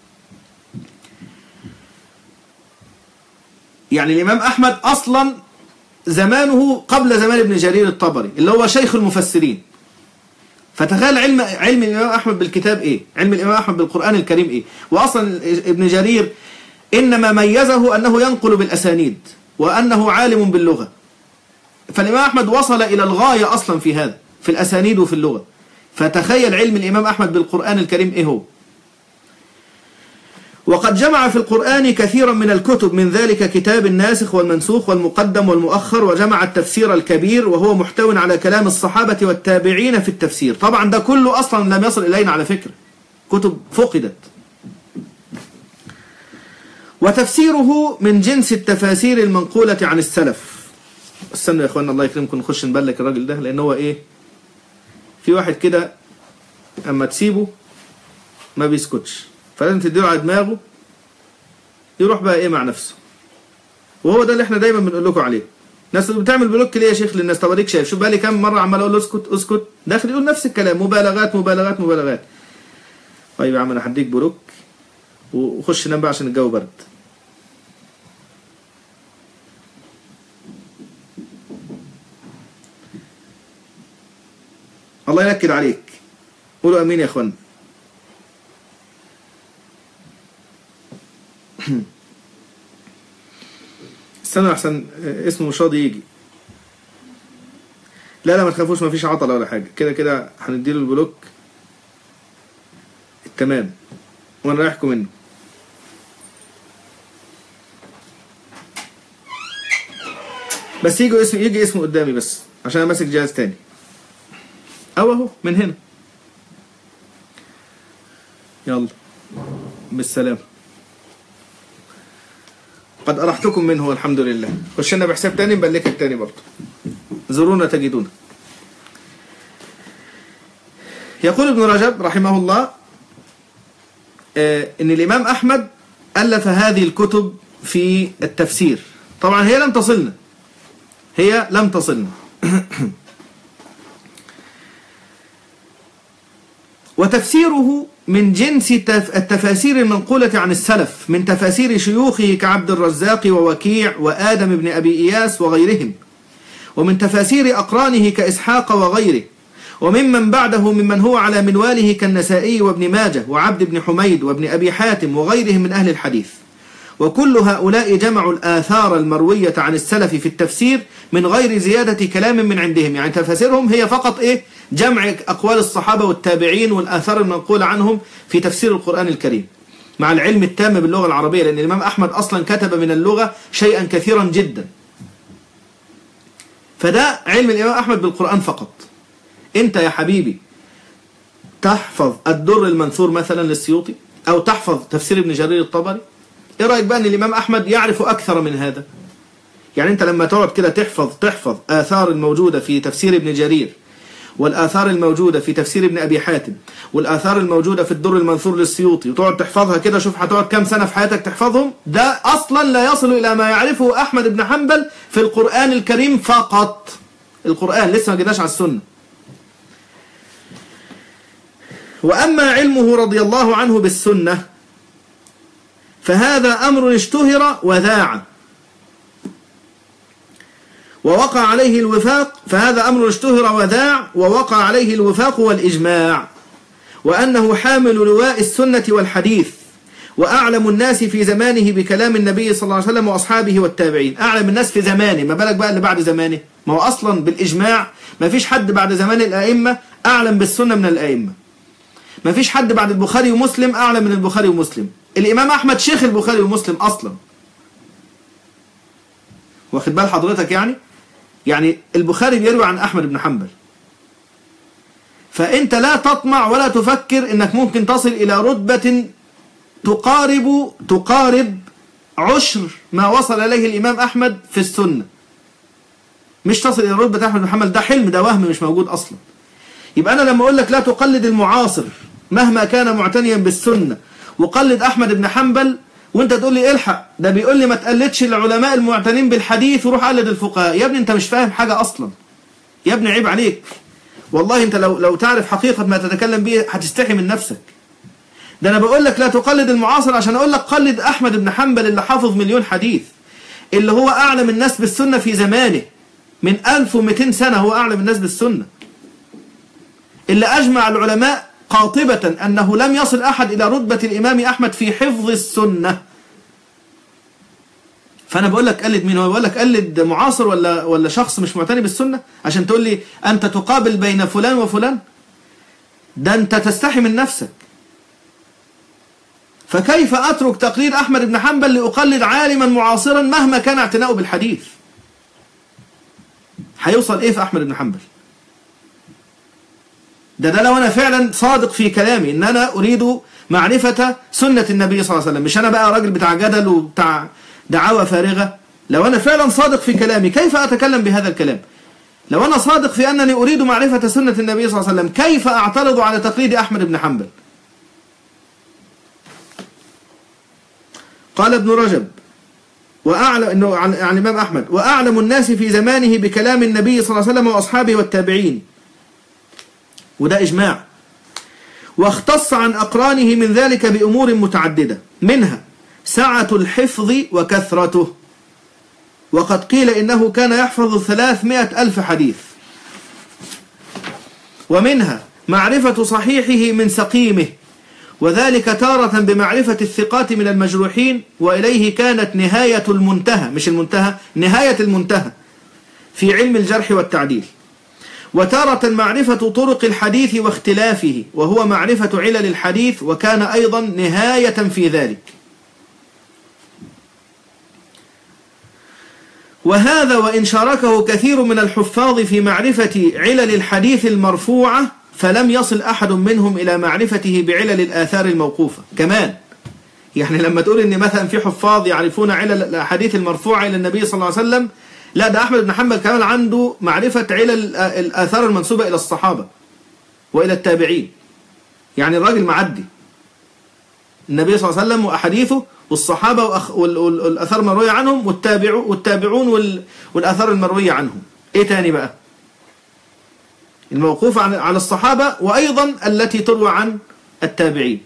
يعني الإمام أحمد أصلا زمانه قبل زمان ابن جرير الطبري اللي هو شيخ المفسرين فتخيل علم علم الإمام أحمد بالكتاب إيه علم الإمام أحمد بالقرآن الكريم إيه وأصلا ابن جرير إنما ميزه أنه ينقل بالأسانيد وأنه عالم باللغة فالإمام أحمد وصل إلى الغاية أصلا في هذا في الأسانيد وفي اللغة فتخيل علم الإمام أحمد بالقرآن الكريم إيه هو وقد جمع في القرآن كثيرا من الكتب من ذلك كتاب الناسخ والمنسوخ والمقدم والمؤخر وجمع التفسير الكبير وهو محتو على كلام الصحابة والتابعين في التفسير طبعا ده كله أصلا لم يصل إلينا على فكرة كتب فقدت وتفسيره من جنس التفاسير المنقولة عن السلف استنوا يا اخوانا الله يكرمكم نخش نبلك الراجل ده لان هو ايه في واحد كده اما تسيبه ما بيسكتش فلازم تديله على دماغه يروح بقى ايه مع نفسه وهو ده اللي احنا دايما بنقول لكم عليه ناس بتعمل بلوك ليه يا شيخ للناس طب اديك شايف شوف بقى لي كام مره عمال اقول له اسكت اسكت داخل يقول نفس الكلام مبالغات مبالغات مبالغات طيب يا عم انا هديك بلوك وخش نام بقى عشان الجو برد الله ينكد عليك قولوا امين يا اخوانا استنى احسن اسمه مش راضي يجي لا لا ما تخافوش ما فيش عطله ولا حاجه كده كده هنديله البلوك التمام وانا رايحكم منه بس يجي اسم يجي اسمه قدامي بس عشان انا ماسك جهاز تاني او اهو من هنا يلا بالسلامه قد أرحتكم منه والحمد لله خش لنا بحساب تاني نبلكك تاني برضه زورونا تجدونا يقول ابن رجب رحمه الله ان الإمام أحمد ألف هذه الكتب في التفسير طبعا هي لم تصلنا هي لم تصلنا وتفسيره من جنس التفاسير المنقولة عن السلف من تفاسير شيوخه كعبد الرزاق ووكيع وآدم بن أبي إياس وغيرهم ومن تفاسير أقرانه كإسحاق وغيره وممن بعده ممن هو على منواله كالنسائي وابن ماجه وعبد بن حميد وابن أبي حاتم وغيرهم من أهل الحديث وكل هؤلاء جمعوا الآثار المروية عن السلف في التفسير من غير زيادة كلام من عندهم يعني تفاسيرهم هي فقط إيه جمع أقوال الصحابة والتابعين والآثار المنقولة عنهم في تفسير القرآن الكريم مع العلم التام باللغة العربية لأن الإمام أحمد أصلا كتب من اللغة شيئا كثيرا جدا فده علم الإمام أحمد بالقرآن فقط أنت يا حبيبي تحفظ الدر المنثور مثلا للسيوطي أو تحفظ تفسير ابن جرير الطبري إيه رأيك بقى أن الإمام أحمد يعرف أكثر من هذا يعني أنت لما تقعد كده تحفظ تحفظ آثار الموجودة في تفسير ابن جرير والآثار الموجودة في تفسير ابن أبي حاتم والآثار الموجودة في الدر المنثور للسيوطي وتقعد تحفظها كده شوف هتقعد كام سنة في حياتك تحفظهم ده أصلا لا يصل إلى ما يعرفه أحمد بن حنبل في القرآن الكريم فقط القرآن لسه ما جيناش على السنة وأما علمه رضي الله عنه بالسنة فهذا أمر اشتهر وذاع ووقع عليه الوفاق فهذا أمر اشتهر وذاع ووقع عليه الوفاق والإجماع وأنه حامل لواء السنة والحديث وأعلم الناس في زمانه بكلام النبي صلى الله عليه وسلم وأصحابه والتابعين أعلم الناس في زمانه ما بالك بقى اللي بعد زمانه ما هو أصلا بالإجماع ما فيش حد بعد زمان الأئمة أعلم بالسنة من الأئمة ما فيش حد بعد البخاري ومسلم أعلم من البخاري ومسلم الإمام أحمد شيخ البخاري ومسلم أصلا واخد بال حضرتك يعني يعني البخاري بيروي عن أحمد بن حنبل فأنت لا تطمع ولا تفكر أنك ممكن تصل إلى رتبة تقارب تقارب عشر ما وصل إليه الإمام أحمد في السنة مش تصل إلى رتبة أحمد بن حنبل ده حلم ده وهم مش موجود أصلا يبقى أنا لما أقول لك لا تقلد المعاصر مهما كان معتنيا بالسنة وقلد أحمد بن حنبل وانت تقول لي الحق ده بيقول لي ما تقلدش العلماء المعتنين بالحديث وروح قلد الفقهاء يا ابني انت مش فاهم حاجة أصلا يا ابني عيب عليك والله انت لو لو تعرف حقيقة ما تتكلم به هتستحي من نفسك ده انا بقول لك لا تقلد المعاصر عشان اقول لك قلد احمد بن حنبل اللي حافظ مليون حديث اللي هو اعلم الناس بالسنة في زمانه من 1200 سنة هو اعلم الناس بالسنة اللي اجمع العلماء قاطبة انه لم يصل احد الى رتبة الامام احمد في حفظ السنة فانا بقول لك قلد مين هو بقول لك قلد معاصر ولا ولا شخص مش معتني بالسنة عشان تقول لي انت تقابل بين فلان وفلان ده انت تستحي من نفسك فكيف أترك تقليد أحمد بن حنبل لأقلد عالما معاصرا مهما كان اعتناؤه بالحديث هيوصل إيه في أحمد بن حنبل ده ده لو أنا فعلا صادق في كلامي إن أنا أريد معرفة سنة النبي صلى الله عليه وسلم مش أنا بقى راجل بتاع جدل وبتاع دعاوى فارغة لو أنا فعلا صادق في كلامي كيف أتكلم بهذا الكلام لو أنا صادق في أنني أريد معرفة سنة النبي صلى الله عليه وسلم كيف أعترض على تقليد أحمد بن حنبل قال ابن رجب وأعلم إنه عن, عن الإمام أحمد وأعلم الناس في زمانه بكلام النبي صلى الله عليه وسلم وأصحابه والتابعين وده إجماع واختص عن أقرانه من ذلك بأمور متعددة منها سعة الحفظ وكثرته وقد قيل إنه كان يحفظ ثلاثمائة ألف حديث ومنها معرفة صحيحه من سقيمه وذلك تارة بمعرفة الثقات من المجروحين وإليه كانت نهاية المنتهى مش المنتهى نهاية المنتهى في علم الجرح والتعديل وتارة معرفة طرق الحديث واختلافه وهو معرفة علل الحديث وكان أيضا نهاية في ذلك وهذا وإن شاركه كثير من الحفاظ في معرفة علل الحديث المرفوعة فلم يصل أحد منهم إلى معرفته بعلل الآثار الموقوفة كمان يعني لما تقول إن مثلا في حفاظ يعرفون علل الأحاديث المرفوعة إلى النبي صلى الله عليه وسلم لا ده أحمد بن حنبل كمان عنده معرفة علل الآثار المنسوبة إلى الصحابة وإلى التابعين يعني الراجل معدي النبي صلى الله عليه وسلم وأحاديثه والصحابة والأثار المروية عنهم والتابعون والأثار المروية عنهم إيه تاني بقى الموقوفة على الصحابة وأيضا التي تروى عن التابعين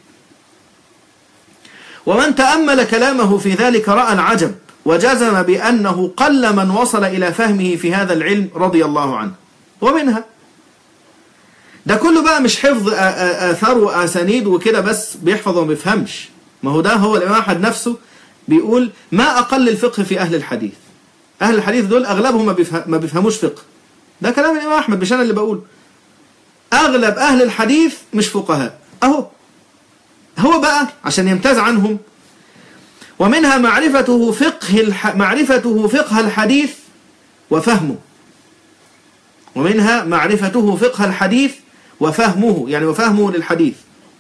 ومن تأمل كلامه في ذلك رأى العجب وجزم بأنه قل من وصل إلى فهمه في هذا العلم رضي الله عنه ومنها ده كله بقى مش حفظ آثار وأسانيد وكده بس بيحفظ وما بيفهمش ما هو ده هو الإمام أحمد نفسه بيقول ما أقل الفقه في أهل الحديث أهل الحديث دول أغلبهم ما بيفهموش فقه ده كلام الإمام أحمد مش أنا اللي بقول أغلب أهل الحديث مش فقهاء أهو هو بقى عشان يمتاز عنهم ومنها معرفته فقه الح... معرفته فقه الحديث وفهمه ومنها معرفته فقه الحديث وفهمه يعني وفهمه للحديث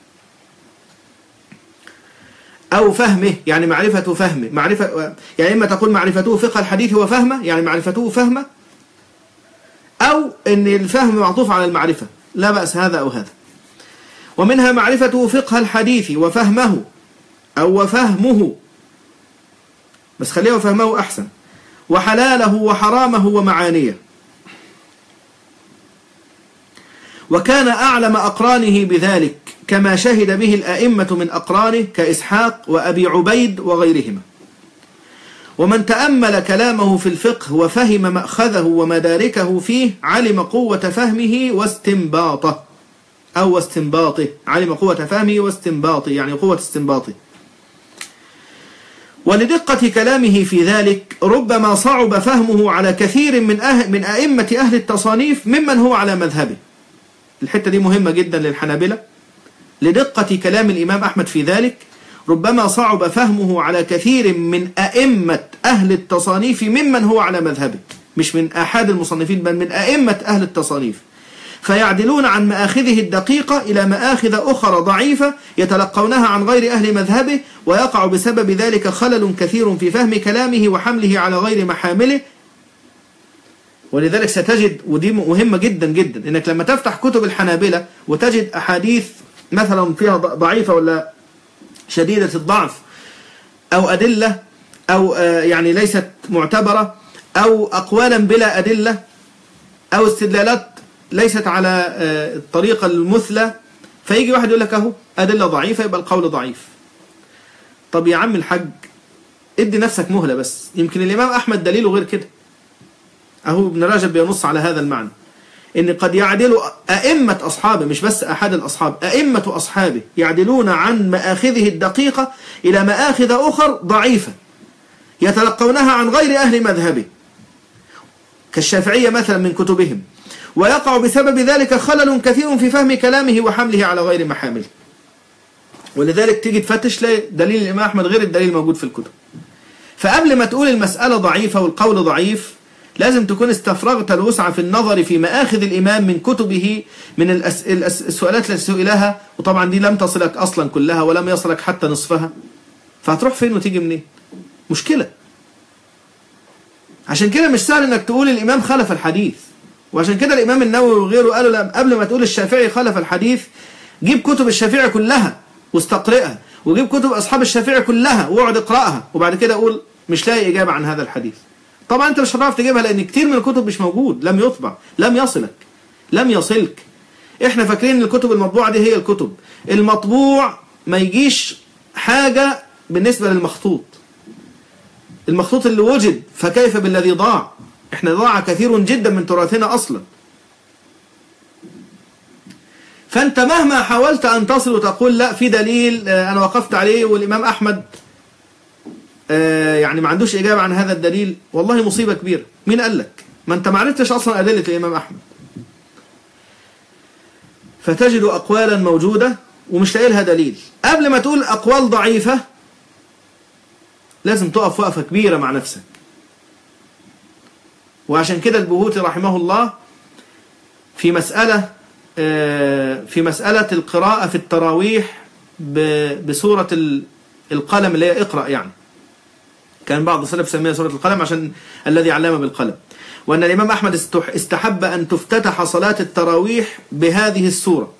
أو فهمه يعني معرفة فهمه معرفة يعني إما تقول معرفته فقه الحديث وفهمه يعني معرفته فهمه أو أن الفهم معطوف على المعرفة لا بأس هذا أو هذا ومنها معرفة فقه الحديث وفهمه أو وفهمه بس خليه وفهمه أحسن وحلاله وحرامه ومعانيه وكان أعلم أقرانه بذلك كما شهد به الأئمة من أقرانه كإسحاق وأبي عبيد وغيرهما ومن تأمل كلامه في الفقه وفهم مأخذه ومداركه فيه علم قوة فهمه واستنباطه أو استنباطه علم قوة فهمه واستنباطه يعني قوة استنباطه ولدقة كلامه في ذلك ربما صعب فهمه على كثير من أهل من أئمة أهل التصانيف ممن هو على مذهبه الحتة دي مهمة جدا للحنابلة لدقة كلام الإمام أحمد في ذلك ربما صعب فهمه على كثير من أئمة أهل التصانيف ممن هو على مذهبه مش من أحد المصنفين بل من أئمة أهل التصانيف فيعدلون عن مآخذه الدقيقة إلى مآخذ أخرى ضعيفة يتلقونها عن غير أهل مذهبه ويقع بسبب ذلك خلل كثير في فهم كلامه وحمله على غير محامله ولذلك ستجد ودي مهمة جدا جدا انك لما تفتح كتب الحنابلة وتجد احاديث مثلا فيها ضعيفة ولا شديدة الضعف او ادلة او يعني ليست معتبرة او اقوالا بلا ادلة او استدلالات ليست على الطريقة المثلى فيجي واحد يقول لك اهو ادلة ضعيفة يبقى القول ضعيف طب يا عم الحاج ادي نفسك مهلة بس يمكن الامام احمد دليله غير كده أهو ابن رجب بينص على هذا المعنى إن قد يعدل أئمة أصحابه مش بس أحد الأصحاب أئمة أصحابه يعدلون عن مآخذه الدقيقة إلى مآخذ أخر ضعيفة يتلقونها عن غير أهل مذهبه كالشافعية مثلا من كتبهم ويقع بسبب ذلك خلل كثير في فهم كلامه وحمله على غير محامله ولذلك تيجي تفتش تلاقي دليل الإمام أحمد غير الدليل الموجود في الكتب فقبل ما تقول المسألة ضعيفة والقول ضعيف لازم تكون استفرغت الوسع في النظر في مآخذ الإمام من كتبه من الأس... الأس... السؤالات التي سئلها وطبعا دي لم تصلك أصلا كلها ولم يصلك حتى نصفها فهتروح فين وتيجي منين مشكلة عشان كده مش سهل انك تقول الإمام خلف الحديث وعشان كده الإمام النووي وغيره قالوا لا قبل ما تقول الشافعي خلف الحديث جيب كتب الشافعي كلها واستقرئها وجيب كتب أصحاب الشافعي كلها واقعد اقرأها وبعد كده أقول مش لاقي إجابة عن هذا الحديث طبعا انت مش هتعرف تجيبها لان كتير من الكتب مش موجود لم يطبع لم يصلك لم يصلك احنا فاكرين ان الكتب المطبوعه دي هي الكتب المطبوع ما يجيش حاجه بالنسبه للمخطوط المخطوط اللي وجد فكيف بالذي ضاع احنا ضاع كثير جدا من تراثنا اصلا فانت مهما حاولت ان تصل وتقول لا في دليل انا وقفت عليه والامام احمد يعني ما عندوش إجابة عن هذا الدليل والله مصيبة كبيرة مين قال لك ما أنت ما عرفتش أصلا أدلة الإمام أحمد فتجد أقوالا موجودة ومش لاقي لها دليل قبل ما تقول أقوال ضعيفة لازم تقف وقفة كبيرة مع نفسك وعشان كده البهوتي رحمه الله في مسألة في مسألة القراءة في التراويح بسورة القلم اللي هي اقرأ يعني كان بعض السلف سميها سورة القلم عشان الذي علم بالقلم وأن الإمام أحمد استحب أن تفتتح صلاة التراويح بهذه السورة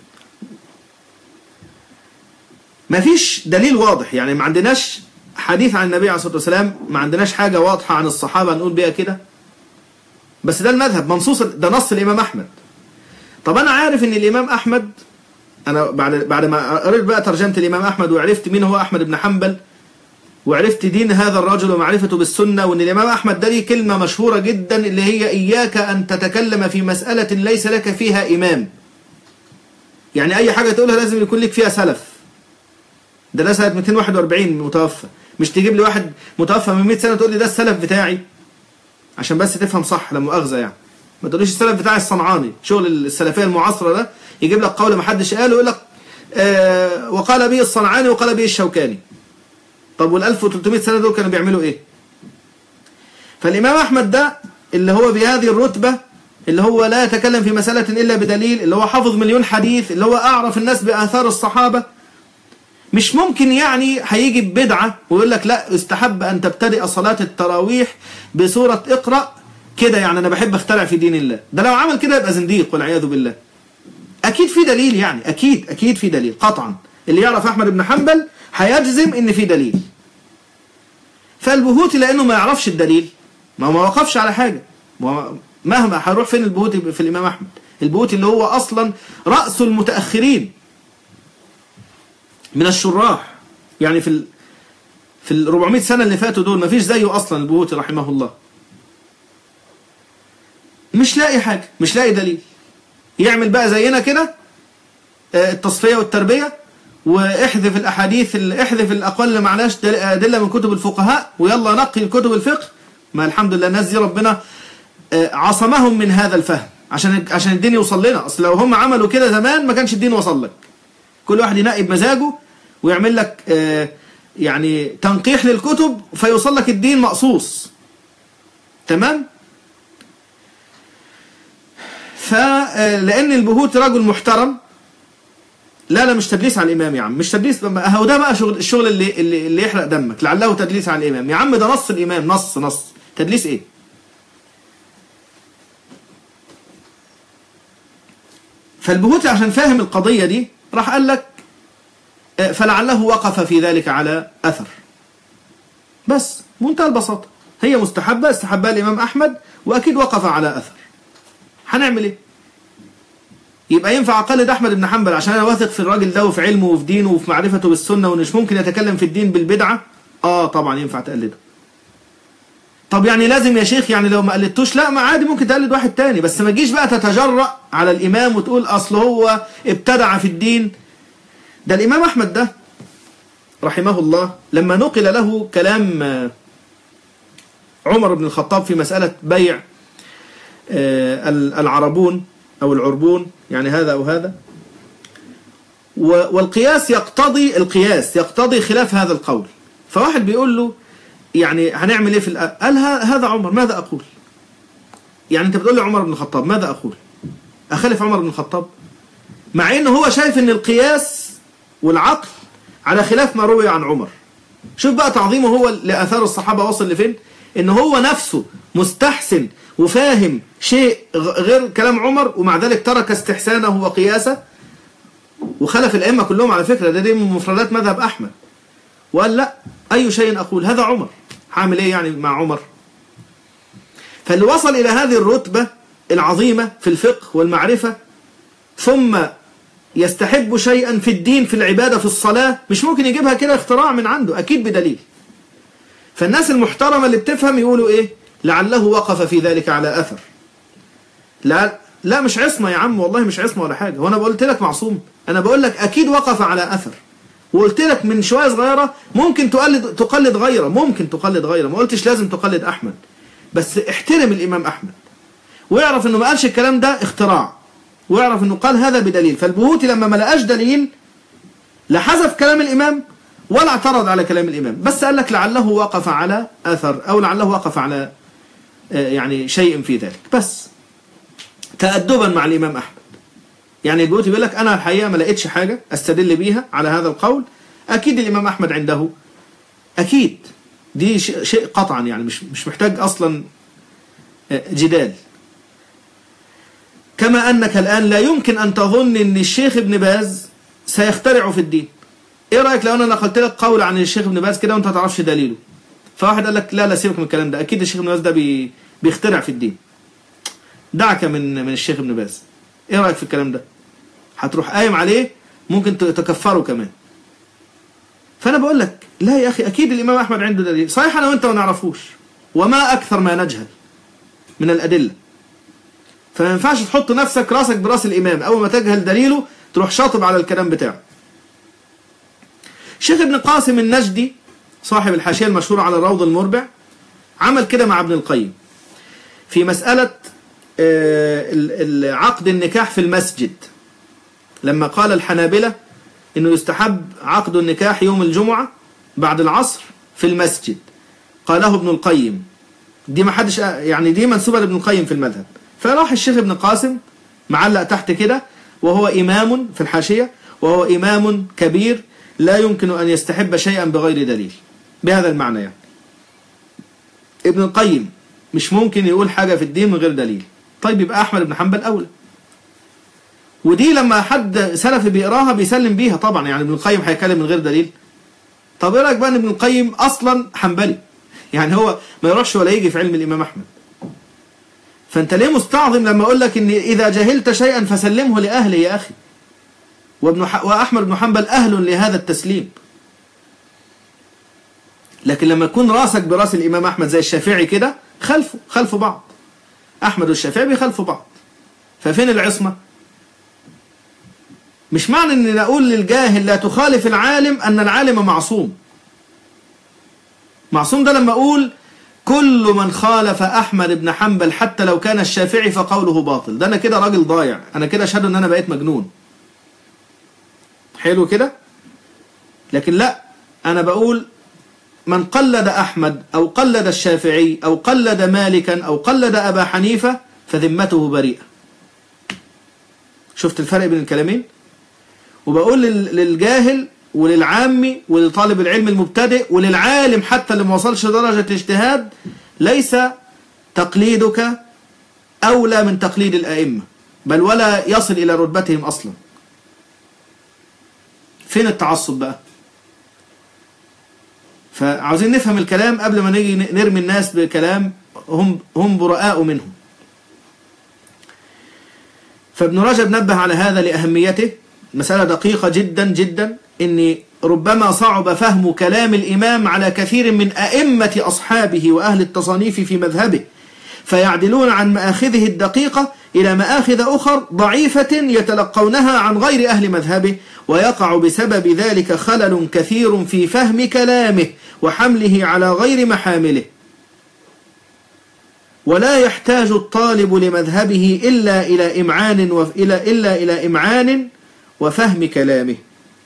ما فيش دليل واضح يعني ما عندناش حديث عن النبي عليه الصلاة والسلام ما عندناش حاجة واضحة عن الصحابة نقول بيها كده بس ده المذهب منصوص ده نص الإمام أحمد طب أنا عارف إن الإمام أحمد أنا بعد بعد ما قريت بقى ترجمة الإمام أحمد وعرفت مين هو أحمد بن حنبل وعرفت دين هذا الرجل ومعرفته بالسنة وأن الإمام أحمد ده ليه كلمة مشهورة جدا اللي هي إياك أن تتكلم في مسألة ليس لك فيها إمام يعني أي حاجة تقولها لازم يكون لك فيها سلف ده ده سنة 241 متوفى مش تجيب لي واحد متوفى من 100 سنة تقول لي ده السلف بتاعي عشان بس تفهم صح لا مؤاخذة يعني ما تقوليش السلف بتاعي الصنعاني شغل السلفية المعاصرة ده يجيب لك قول ما حدش قاله يقول لك آه وقال به الصنعاني وقال به الشوكاني طب وال 1300 سنة دول كانوا بيعملوا ايه فالإمام أحمد ده اللي هو بهذه الرتبة اللي هو لا يتكلم في مسألة إلا بدليل اللي هو حافظ مليون حديث اللي هو أعرف الناس بآثار الصحابة مش ممكن يعني هيجي ببدعة ويقول لك لا استحب أن تبتدئ صلاة التراويح بسورة اقرأ كده يعني أنا بحب اخترع في دين الله ده لو عمل كده يبقى زنديق والعياذ بالله أكيد في دليل يعني أكيد أكيد في دليل قطعا اللي يعرف أحمد بن حنبل هيجزم ان في دليل فالبهوتي لانه ما يعرفش الدليل ما ما وقفش على حاجة مهما هيروح فين البهوتي في الامام احمد البهوتي اللي هو اصلا رأس المتأخرين من الشراح يعني في ال في ال 400 سنة اللي فاتوا دول ما فيش زيه اصلا البهوتي رحمه الله مش لاقي حاجة مش لاقي دليل يعمل بقى زينا كده التصفية والتربية واحذف الاحاديث احذف الاقوال اللي معناش ادله من كتب الفقهاء ويلا نقي كتب الفقه ما الحمد لله الناس دي ربنا عصمهم من هذا الفهم عشان عشان الدين يوصل لنا اصل لو هم عملوا كده زمان ما كانش الدين وصل لك كل واحد ينقي بمزاجه ويعمل لك يعني تنقيح للكتب فيوصل لك الدين مقصوص تمام فلان البهوت رجل محترم لا لا مش تدليس على الامام يا عم مش تدليس هو ده بقى شغل الشغل اللي اللي, اللي يحرق دمك لعله تدليس على الامام يا عم ده نص الامام نص نص تدليس ايه فالبهوتي عشان فاهم القضية دي راح قال لك آه، فلعله وقف في ذلك على أثر بس منتهى البساطة هي مستحبة استحبها الإمام أحمد وأكيد وقف على أثر هنعمل إيه يبقى ينفع أقلد أحمد بن حنبل عشان أنا واثق في الراجل ده وفي علمه وفي دينه وفي معرفته بالسنة ومش ممكن يتكلم في الدين بالبدعة آه طبعا ينفع تقلده طب يعني لازم يا شيخ يعني لو ما قلدتوش لا ما عادي ممكن تقلد واحد تاني بس ما تجيش بقى تتجرأ على الإمام وتقول أصل هو ابتدع في الدين ده الإمام أحمد ده رحمه الله لما نقل له كلام آه، عمر بن الخطاب في مسألة بيع آه، العربون أو العربون يعني هذا أو هذا و- والقياس يقتضي القياس يقتضي خلاف هذا القول فواحد بيقول له يعني هنعمل ايه في الأ... قال ه- هذا عمر ماذا اقول يعني انت بتقول لي عمر بن الخطاب ماذا اقول اخالف عمر بن الخطاب مع انه هو شايف ان القياس والعقل على خلاف ما روي عن عمر شوف بقى تعظيمه هو لاثار الصحابه وصل لفين ان هو نفسه مستحسن وفاهم شيء غ- غير كلام عمر ومع ذلك ترك استحسانه وقياسه وخلف الائمه كلهم على فكره ده دي من مفردات مذهب احمد وقال لا أي شيء أقول هذا عمر هعمل إيه يعني مع عمر فاللي وصل إلى هذه الرتبة العظيمة في الفقه والمعرفة ثم يستحب شيئا في الدين في العبادة في الصلاة مش ممكن يجيبها كده اختراع من عنده أكيد بدليل فالناس المحترمة اللي بتفهم يقولوا إيه لعله وقف في ذلك على أثر لا لا مش عصمة يا عم والله مش عصمة ولا حاجة وانا قلت لك معصوم انا بقول لك اكيد وقف على اثر وقلت لك من شويه صغيره ممكن تقلد تقلد غيره ممكن تقلد غيره ما قلتش لازم تقلد احمد بس احترم الامام احمد واعرف انه ما قالش الكلام ده اختراع واعرف انه قال هذا بدليل فالبهوتي لما ما لقاش دليل لا حذف كلام الامام ولا اعترض على كلام الامام بس قال لك لعله وقف على اثر او لعله وقف على آه، يعني شيء في ذلك بس تأدبا مع الامام احمد يعني البيوتي بيقول لك انا الحقيقه ما لقيتش حاجه استدل بيها على هذا القول اكيد الامام احمد عنده اكيد دي ش- شيء قطعا يعني مش مش محتاج اصلا آه، جدال كما انك الان لا يمكن ان تظن ان الشيخ ابن باز سيخترع في الدين ايه رايك لو انا نقلت لك قول عن الشيخ ابن باز كده وانت ما تعرفش دليله فواحد قال لك لا لا سيبك من الكلام ده اكيد الشيخ ابن باز ده بي بيخترع في الدين دعك من من الشيخ ابن باز ايه رايك في الكلام ده هتروح قايم عليه ممكن تكفره كمان فانا بقول لك لا يا اخي اكيد الامام احمد عنده دليل صحيح انا وانت ما نعرفوش وما اكثر ما نجهل من الادله فما ينفعش تحط نفسك راسك براس الامام اول ما تجهل دليله تروح شاطب على الكلام بتاعه شيخ ابن قاسم النجدي صاحب الحاشيه المشهوره على الروض المربع عمل كده مع ابن القيم في مساله آه، ال- ال- عقد النكاح في المسجد لما قال الحنابلة انه يستحب عقد النكاح يوم الجمعة بعد العصر في المسجد قاله ابن القيم دي ما حدش يعني دي منسوبة لابن القيم في المذهب فراح الشيخ ابن قاسم معلق تحت كده وهو إمام في الحاشية وهو إمام كبير لا يمكن أن يستحب شيئا بغير دليل بهذا المعنى يعني ابن القيم مش ممكن يقول حاجة في الدين من غير دليل طيب يبقى أحمد بن حنبل أولى ودي لما حد سلفي بيقراها بيسلم بيها طبعا يعني ابن القيم هيتكلم من غير دليل طب ايه رايك بقى ان ابن القيم اصلا حنبلي يعني هو ما يروحش ولا يجي في علم الامام احمد فانت ليه مستعظم لما اقول لك ان اذا جهلت شيئا فسلمه لاهله يا اخي وابن ح... واحمد بن حنبل اهل لهذا التسليم لكن لما يكون راسك براس الامام احمد زي الشافعي كده خلفه خلفوا بعض احمد والشافعي بيخلفوا بعض ففين العصمه مش معنى ان نقول للجاهل لا تخالف العالم ان العالم معصوم معصوم ده لما اقول كل من خالف احمد بن حنبل حتى لو كان الشافعي فقوله باطل ده انا كده راجل ضايع انا كده اشهد ان انا بقيت مجنون حلو كده لكن لا انا بقول من قلد احمد او قلد الشافعي او قلد مالكا او قلد ابا حنيفه فذمته بريئه شفت الفرق بين الكلامين وبقول لل- للجاهل وللعامي ولطالب العلم المبتدئ وللعالم حتى اللي ما وصلش درجة اجتهاد ليس تقليدك أولى من تقليد الأئمة بل ولا يصل إلى رتبتهم أصلا فين التعصب بقى فعاوزين نفهم الكلام قبل ما نيجي نرمي الناس بكلام هم هم براء منه فابن رجب نبه على هذا لأهميته مسألة دقيقة جدا جدا إن ربما صعب فهم كلام الإمام على كثير من أئمة أصحابه وأهل التصانيف في مذهبه فيعدلون عن مآخذه الدقيقة إلى مآخذ أخر ضعيفة يتلقونها عن غير أهل مذهبه ويقع بسبب ذلك خلل كثير في فهم كلامه وحمله على غير محامله ولا يحتاج الطالب لمذهبه إلا إلى إمعان وإلى إلا إلى إمعان وفهم كلامه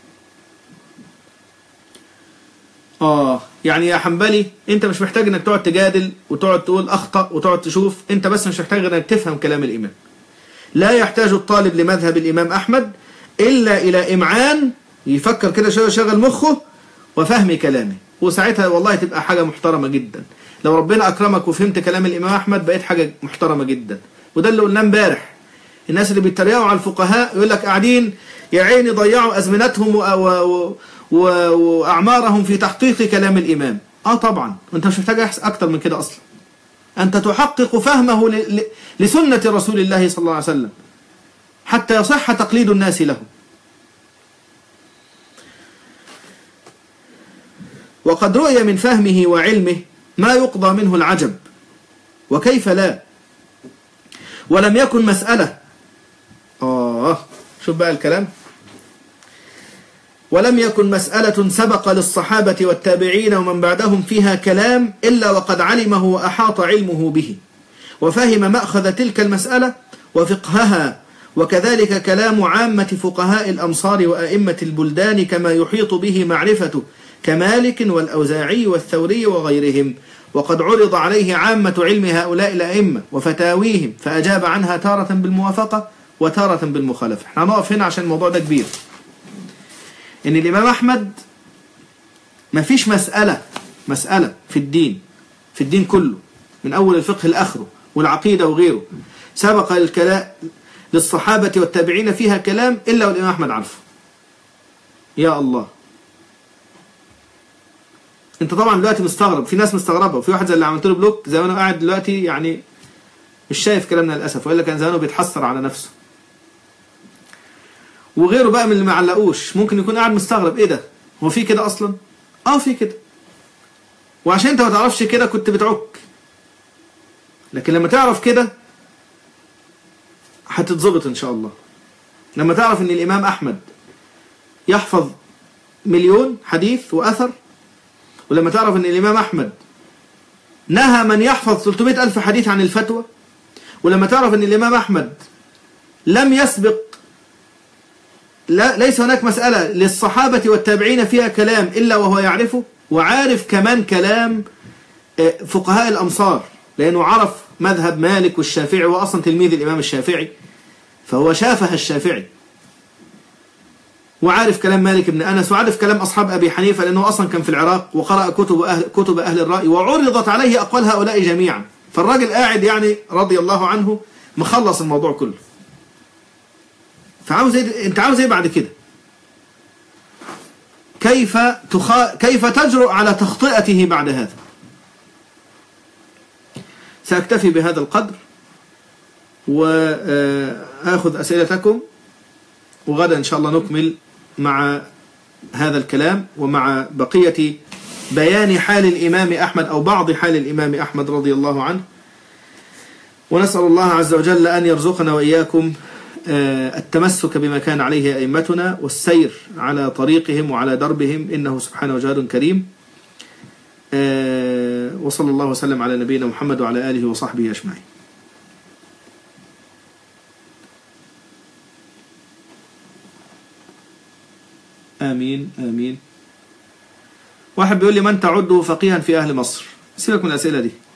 آه يعني يا حنبلي أنت مش محتاج إنك تقعد تجادل وتقعد تقول أخطأ وتقعد تشوف أنت بس مش محتاج إنك تفهم كلام الإمام لا يحتاج الطالب لمذهب الإمام أحمد إلا إلى إمعان يفكر كده شوية شغل مخه وفهم كلامه وساعتها والله تبقى حاجة محترمة جدا لو ربنا أكرمك وفهمت كلام الإمام أحمد بقيت حاجة محترمة جدا وده اللي قلناه امبارح الناس اللي بيتريقوا على الفقهاء يقول لك قاعدين يا عيني ضيعوا أزمنتهم و... و... و... وأعمارهم في تحقيق كلام الإمام آه طبعا وأنت مش محتاج أحس أكتر من كده أصلا أنت تحقق فهمه ل... ل... لسنة رسول الله صلى الله عليه وسلم حتى يصح تقليد الناس له وقد رؤي من فهمه وعلمه ما يقضى منه العجب وكيف لا ولم يكن مسألة آه شوف بقى الكلام ولم يكن مسألة سبق للصحابة والتابعين ومن بعدهم فيها كلام إلا وقد علمه وأحاط علمه به وفهم مأخذ تلك المسألة وفقهها وكذلك كلام عامة فقهاء الأمصار وأئمة البلدان كما يحيط به معرفته كمالك والأوزاعي والثوري وغيرهم وقد عرض عليه عامة علم هؤلاء الأئمة وفتاويهم فأجاب عنها تارة بالموافقة وتارة بالمخالفة احنا هنقف هنا عشان الموضوع ده كبير ان الإمام أحمد ما فيش مسألة مسألة في الدين في الدين كله من أول الفقه لآخره والعقيدة وغيره سبق الكلام للصحابة والتابعين فيها كلام إلا والإمام أحمد عارفه يا الله انت طبعا دلوقتي مستغرب في ناس مستغربه وفي واحد زي اللي عملت له بلوك زي ما انا قاعد دلوقتي يعني مش شايف كلامنا للاسف والا كان زمانه بيتحسر على نفسه وغيره بقى من اللي ما علقوش ممكن يكون قاعد مستغرب ايه ده هو في كده اصلا اه في كده وعشان انت ما تعرفش كده كنت بتعك لكن لما تعرف كده هتتظبط ان شاء الله لما تعرف ان الامام احمد يحفظ مليون حديث واثر ولما تعرف ان الامام احمد نهى من يحفظ 300 الف حديث عن الفتوى ولما تعرف ان الامام احمد لم يسبق لا ليس هناك مسألة للصحابة والتابعين فيها كلام إلا وهو يعرفه وعارف كمان كلام فقهاء الأمصار لأنه عرف مذهب مالك والشافعي وأصلا تلميذ الإمام الشافعي فهو شافه الشافعي وعارف كلام مالك بن أنس وعارف كلام أصحاب أبي حنيفة لأنه أصلا كان في العراق وقرأ كتب أهل, كتب أهل الرأي وعرضت عليه أقوال هؤلاء جميعا فالراجل قاعد يعني رضي الله عنه مخلص الموضوع كله فعاوز ايه انت عاوز ايه بعد كده كيف تخا... كيف تجرؤ على تخطئته بعد هذا سأكتفي بهذا القدر وآخذ أسئلتكم وغدا إن شاء الله نكمل مع هذا الكلام ومع بقية بيان حال الإمام أحمد أو بعض حال الإمام أحمد رضي الله عنه ونسأل الله عز وجل أن يرزقنا وإياكم التمسك بما كان عليه أئمتنا والسير على طريقهم وعلى دربهم إنه سبحانه وجاد كريم وصلى الله وسلم على نبينا محمد وعلى آله وصحبه أجمعين آمين آمين واحد بيقول لي من تعده فقيها في أهل مصر سيبك من الأسئلة دي